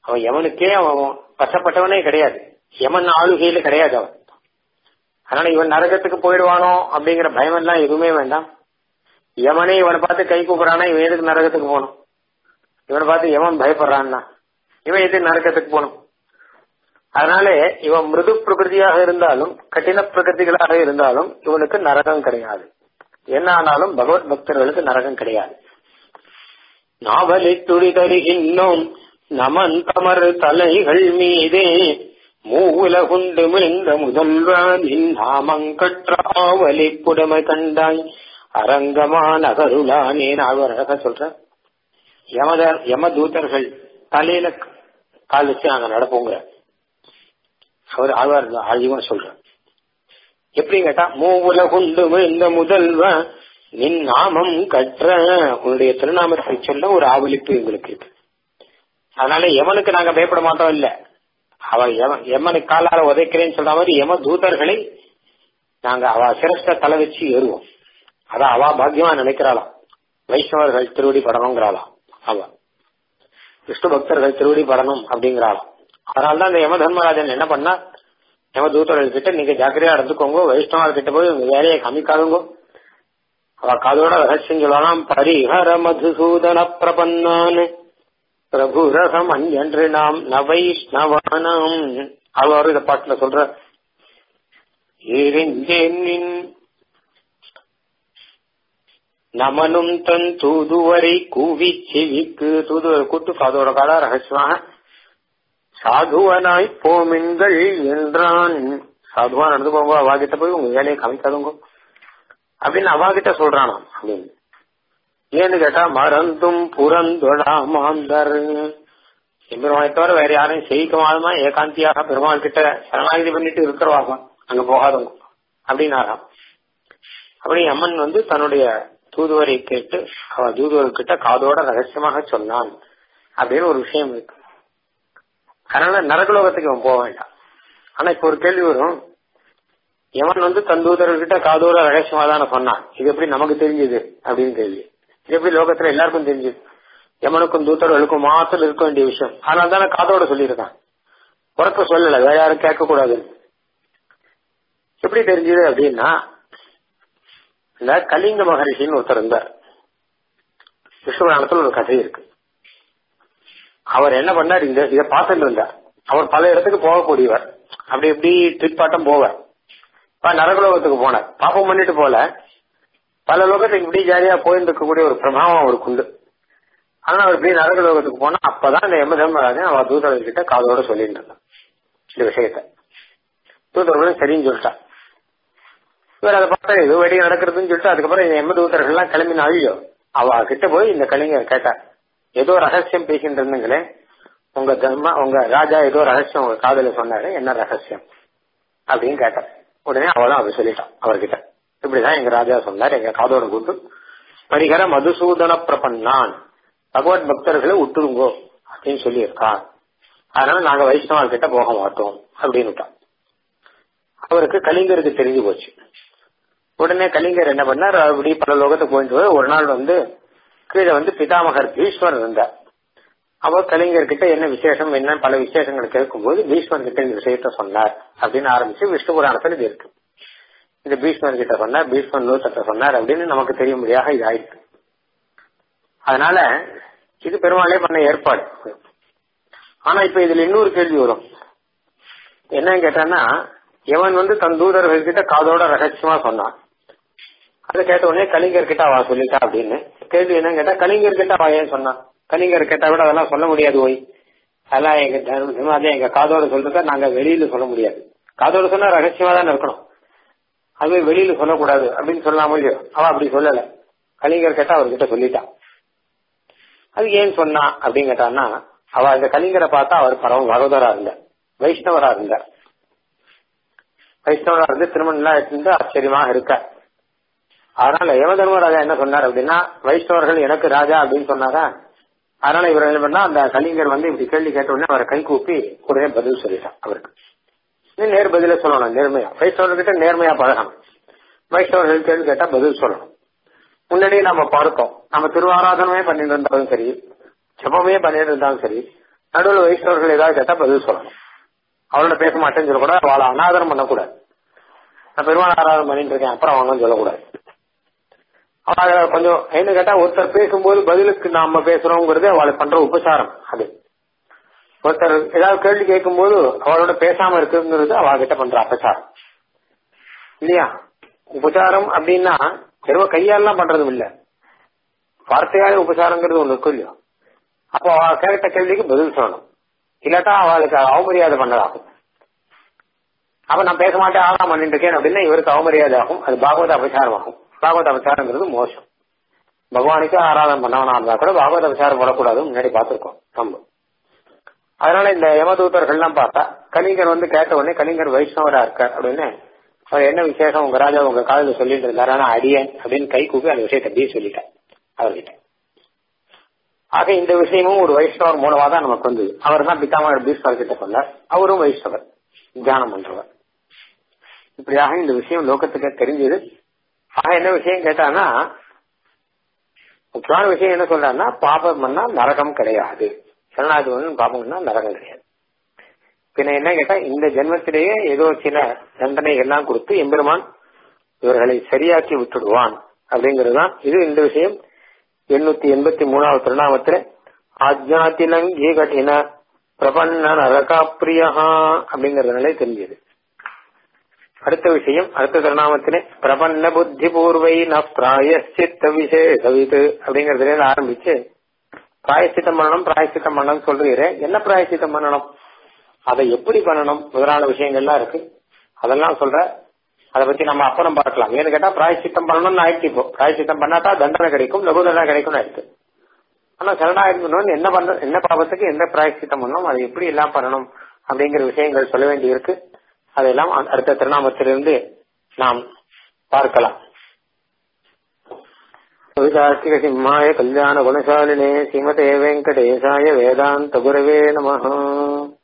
அவன் எவனுக்கே அவன் வசப்பட்டவனே கிடையாது யமன் ஆளுகையில கிடையாது அவன் அதனால இவன் நரகத்துக்கு போயிடுவானோ அப்படிங்கிற பயம் எல்லாம் எதுவுமே வேண்டாம் யமனே இவனை பார்த்து கை கூப்பிடறானா இவன் எதுக்கு நரகத்துக்கு போகணும் இவனை பார்த்து எவன் பயப்படுறான்னா இவன் எதுக்கு நரகத்துக்கு போகணும் அதனால இவன் மிருது பிரகிருதியாக இருந்தாலும் கঠিன பிரகிருதிகளாக இருந்தாலும் இவனுக்கு நரகம் கிடையாது என்ன ஆனாலும் பகவத் பக்தர்களுக்கு நரகம் கிடையாது நாவலை துடி தருகின்றோம் நமன் கமர் தலைகள் மீதே மூவுலகுண்டு மிழ்ந்த முதல்வனின் நாமங்கற்றாவலை புடமை கண்டாய் அரங்கமா நகருளானே நான் அழகா சொல்றேன் யமத யமதூதர்கள் தலையில கால் வச்சு நாங்க நடப்போங்க அவர் ஆழ்வார் ஆழ்வா சொல்ற எப்படி கேட்டா மூவுலகுண்டு இந்த முதல்வ நின் நாமம் கற்ற உன்னுடைய திருநாமத்தை சொல்ல ஒரு ஆவலிப்பு எங்களுக்கு இருக்கு அதனால எவனுக்கு நாங்க பயப்பட மாட்டோம் இல்ல அவன் எமனுக்கு காலால உதைக்கிறேன்னு சொல்ற மாதிரி யம தூதர்களை நாங்க அவ சிரஸ்ட தலை வச்சு ஏறுவோம் அதான் அவ பாக்கியமா நினைக்கிறாளாம் வைஷ்ணவர்கள் திருவடி படணுங்கிறாளாம் அவ விஷ்ணு பக்தர்கள் திருவடி படணும் அப்படிங்கிறாளாம் அதனாலதான் இந்த யம தர்மராஜன் என்ன பண்ணா யம தூதர்கள் கிட்ட நீங்க ஜாக்கிரதையா நடந்துக்கோங்க வைஷ்ணவர் கிட்ட போய் உங்க வேலையை கம்மிக்காதுங்க அவ காதோட ரகசியம் சொல்லலாம் பரிஹர மதுசூதன பிரபன்னான் பிரபு ரகம் அஞ்சன்று நாம் ந வைஷ்ணவானாம் அவர் இந்த பாட்டுல சொல்ற ஏறிஞ்சேனின் நமனும் தன் தூதுவரை கூவி செவிக்கு தூதுவரை கூட்டு காதோட கால ரகசியமாக சாதுவனாய் போமின்கள் என்றான் சாதுவா நடந்து போங்க அவாகிட்ட போய் உங்க வேலையை காமிக்காதுங்க அப்படின்னு அவாகிட்ட சொல்றானாம் அப்படின்னு ஏன்னு கேட்டா மறந்தும் புறந்தொழா மாந்தர் எம்பெருமானை தவிர வேற யாரையும் செய்யிக்கமாதமா ஏகாந்தியாக பெருமாள் கிட்ட சரணாகிதி பண்ணிட்டு இருக்கிறவாங்க அங்க போகாதவங்க அப்படின்னாராம் அப்படி அம்மன் வந்து தன்னுடைய தூதுவரை கேட்டு அவ தூதுவர்கிட்ட காதோட ரகசியமாக சொன்னான் அப்படின்னு ஒரு விஷயம் இருக்கு அதனால நரகலோகத்துக்கு அவன் போக வேண்டாம் ஆனா இப்ப ஒரு கேள்வி வரும் எவன் வந்து தன் தூதர்கிட்ட காதோட ரகசியமா தானே சொன்னான் இது எப்படி நமக்கு தெரிஞ்சது அப்படின்னு கேள்வி இது எப்படி லோகத்துல எல்லாருக்கும் தெரிஞ்சது எமனுக்கும் தூத்தர்களுக்கும் மாத்திரம் இருக்க வேண்டிய விஷயம் ஆனால் தானே காதோட சொல்லியிருக்கான் உறக்க சொல்லல வேற யாரும் கேட்க கூடாது எப்படி தெரிஞ்சது அப்படின்னா இந்த கலிங்க மகரிஷின்னு ஒருத்தர் இருந்தார் விஸ்வபுராணத்துல ஒரு கதை இருக்கு அவர் என்ன பண்ணார் இந்த இதை பார்த்துட்டு இருந்தார் அவர் பல இடத்துக்கு போகக்கூடியவர் அப்படி எப்படி ட்ரிப் ஆட்டம் போவார் நரகலோகத்துக்கு போனார் பாப்பம் பண்ணிட்டு போல பல லோகத்துக்கு இப்படி ஜாலியா போயிருக்கக்கூடிய ஒரு பிரபாவம் அவருக்கு உண்டு ஆனா அவர் இப்படி நரகலோகத்துக்கு போனா அப்பதான் இந்த எம தர்மராஜன் அவ தூதர்கிட்ட காதோட சொல்லிட்டு இருந்தான் இந்த விஷயத்த தூதர்களும் சரின்னு சொல்லிட்டா இவர் அதை பார்த்தா ஏதோ வெடி நடக்கிறதுன்னு சொல்லிட்டு அதுக்கப்புறம் எம்ம தூதர்கள் எல்லாம் கிளம்பின அழியோ அவ கிட்ட போய் இந்த கலைஞர் கேட்டா ஏதோ ரகசியம் பேசிட்டு இருந்தீங்களே உங்க தர்ம உங்க ராஜா ஏதோ ரகசியம் உங்க காதல சொன்னாரு என்ன ரகசியம் அப்படின்னு கேட்டார் உடனே அவளும் அவர் சொல்லிட்டான் அவர்கிட்ட இப்படிதான் எங்க ராஜா சொன்னார் எங்க காதோட கூட்டு பரிகர மதுசூதன பிரபன்னான் பகவத் பக்தர்களை விட்டுருங்கோ அப்படின்னு சொல்லியிருக்கான் அதனால நாங்க வைஷ்ணவர் கிட்ட போக மாட்டோம் அப்படின்னு அவருக்கு கலிங்கருக்கு தெரிஞ்சு போச்சு உடனே கலிங்கர் என்ன பண்ணார் அப்படி பல லோகத்துக்கு போயிட்டு ஒரு நாள் வந்து கீழே வந்து பிதாமகர் பீஷ்மர் இருந்தார் அவர் கலிங்கர் கிட்ட என்ன விசேஷம் என்ன பல விசேஷங்கள் கேட்கும்போது பீஷ்மர் கிட்ட இந்த விஷயத்த சொன்னார் அப்படின்னு ஆரம்பிச்சு விஷ்ணு புராணத்தில் இது இருக்கு இந்த பீஷ்மர் கிட்ட சொன்னார் பீஷ்மர் நூத்தத்தை சொன்னார் அப்படின்னு நமக்கு தெரியும்படியாக இது ஆயிருக்கு அதனால இது பெருமாளே பண்ண ஏற்பாடு ஆனா இப்ப இதுல இன்னொரு கேள்வி வரும் என்னன்னு கேட்டான்னா எவன் வந்து தன் தூதர்கள் கிட்ட காதோட ரகசியமா சொன்னான் அதை கேட்ட உடனே கலிங்கர் கிட்ட அவ சொல்லிட்டா அப்படின்னு கேள்வி என்னன்னு கேட்டா கலிங்கர் கிட்ட அவ ஏன் சொன்னான் கலிங்கர் கேட்டா விட அதெல்லாம் சொல்ல முடியாது ஓய் அதெல்லாம் எங்க தர்ம எங்க காதோட சொல்றத நாங்க வெளியில சொல்ல முடியாது காதோட சொன்னா ரகசியமா தான் இருக்கணும் அது வெளியில சொல்லக்கூடாது அப்படின்னு சொல்லாம இல்லையோ அவ அப்படி சொல்லல கலிங்கர் கேட்டா அவர்கிட்ட சொல்லிட்டான் அது ஏன் சொன்னா அப்படின்னு கேட்டான்னா அவ இந்த கலிங்கரை பார்த்தா அவர் பரவ பகவதரா இருந்தார் வைஷ்ணவரா இருந்தார் வைஷ்ணவரா இருந்து திருமணம் இருந்து ஆச்சரியமாக இருக்க அதனால யம தர்மராஜா என்ன சொன்னார் அப்படின்னா வைஷ்ணவர்கள் எனக்கு ராஜா அப்படின்னு சொன்னாரா அதனால இவர் என்ன பண்ணா அந்த கலிங்கர் வந்து இப்படி கேள்வி கேட்ட உடனே அவரை கை கூப்பி உடனே பதில் சொல்லிட்டான் அவருக்கு நேர் பதில சொல்லணும் நேர்மையா வைஷ்ணவர்கிட்ட நேர்மையா பழகணும் வைஷ்ணவர்கள் கேள்வி கேட்டா பதில் சொல்லணும் முன்னாடியே நம்ம பார்த்தோம் நம்ம திருவாராதனமே பண்ணிட்டு இருந்தாலும் சரி ஜபமே பண்ணிட்டு இருந்தாலும் சரி நடுவில் வைஷ்ணவர்கள் ஏதாவது கேட்டா பதில் சொல்லணும் அவளோட பேச மாட்டேன்னு சொல்லக்கூடாது அவளை அனாதரம் பண்ணக்கூடாது நான் பெருமாள் ஆராதனை பண்ணிட்டு இருக்கேன் அப்புறம் வாங்கன்னு சொல்லக்கூடாது அவளை கொஞ்சம் என்ன கேட்டா ஒருத்தர் பேசும்போது பதிலுக்கு நாம பேசுறோங்கிறது அவளை பண்ற உபசாரம் அது ஒருத்தர் ஏதாவது கேள்வி கேட்கும்போது அவளோட பேசாம இருக்குங்கிறது அவகிட்ட பண்ற அபச்சாரம் இல்லையா உபசாரம் அப்படின்னா வெறும் கையாலாம் பண்றதும் இல்ல வார்த்தையால உபசாரங்கிறது ஒண்ணு இருக்கும் இல்லையா அப்போ அவ கேட்ட கேள்விக்கு பதில் சொல்லணும் இல்லாட்டா அவளுக்கு அவமரியாதை பண்ணதாகும் அப்ப நான் பேச மாட்டேன் ஆகலாம் பண்ணிட்டு இருக்கேன் அப்படின்னா இவருக்கு அவமரியாதை ஆகும் அது பாகவத அபசாரம் ஆகும் பாகவத அபசாரங்கிறது மோசம் பகவானுக்கு ஆராதனை பண்ணவனா இருந்தா கூட பாகவத அபசாரம் போடக்கூடாது முன்னாடி பார்த்திருக்கோம் நம்ம அதனால இந்த யமதூதர்கள்லாம் பார்த்தா கலிங்கர் வந்து கேட்ட உடனே கலிங்கர் வைஷ்ணவரா இருக்கார் அப்படின்னு அவர் என்ன விசேஷம் உங்க ராஜா உங்க காலையில சொல்லிட்டு இருந்தாரு ஆனா அடியன் அப்படின்னு கை கூப்பி அந்த விஷயத்தை அப்படியே சொல்லிட்டேன் அவர்கிட்ட ஆக இந்த விஷயமும் ஒரு வைஷ்ணவர் மூலமா தான் நமக்கு வந்தது அவர் தான் பித்தாமர் பீஸ்வர் கிட்ட சொன்னார் அவரும் வைஷ்ணவர் தியானம் பண்றவர் இப்படியாக இந்த விஷயம் லோகத்துக்கு தெரிஞ்சது ஆக என்ன விஷயம் கேட்டானா முக்கியமான விஷயம் என்ன சொல்றாருன்னா பாபம் பண்ணா நரகம் கிடையாது சரணாதி பாபம்னா நரகம் கிடையாது பின்ன என்ன கேட்டா இந்த ஜென்மத்திலேயே ஏதோ சில தண்டனை எல்லாம் கொடுத்து எம்பெருமான் இவர்களை சரியாக்கி விட்டுடுவான் அப்படிங்கறதுதான் இது இந்த விஷயம் எண்ணூத்தி எண்பத்தி மூணாவது திருநாமத்துல ஆஜ்ஞாத்திலங்கி கட்டின பிரபன்ன நரகாப்பிரியா அப்படிங்கறதுனாலே தெரிஞ்சது அடுத்த விஷயம் அடுத்த திருநாமத்திலே பிரபன்ன புத்தி பூர்வை ந பிராயசித்த விசேஷவிது அப்படிங்கறதுல ஆரம்பிச்சு பிராயசித்தம் பண்ணணும் பிராயசித்தம் பண்ணணும் சொல்றீரே என்ன பிராயசித்தம் பண்ணணும் அதை எப்படி பண்ணணும் முதலான விஷயங்கள்லாம் இருக்கு அதெல்லாம் சொல்ற அதை பத்தி நம்ம அப்புறம் பார்க்கலாம் ஏன்னு கேட்டா பிராயசித்தம் பண்ணணும்னு ஆயிடுச்சு இப்போ பிராயசித்தம் பண்ணாட்டா தண்டனை கிடைக்கும் லகு தண்டனை கிடைக்கும்னு ஆயிடுச்சு ஆனா சரணாயிருந்தோம்னு என்ன பண்ண என்ன பாவத்துக்கு எந்த பிராயசித்தம் பண்ணணும் அதை எப்படி எல்லாம் பண்ணணும் அப்படிங்கிற விஷயங்கள் சொல்ல வேண்டி இருக்கு அதெல்லாம் அடுத்த திருநாமத்திலிருந்து நாம் பார்க்கலாம் கவிதார்த்திக சிம்மாய கல்யாண குணசாலினே ஸ்ரீமதே வெங்கடேசாய வேதாந்த குரவே நம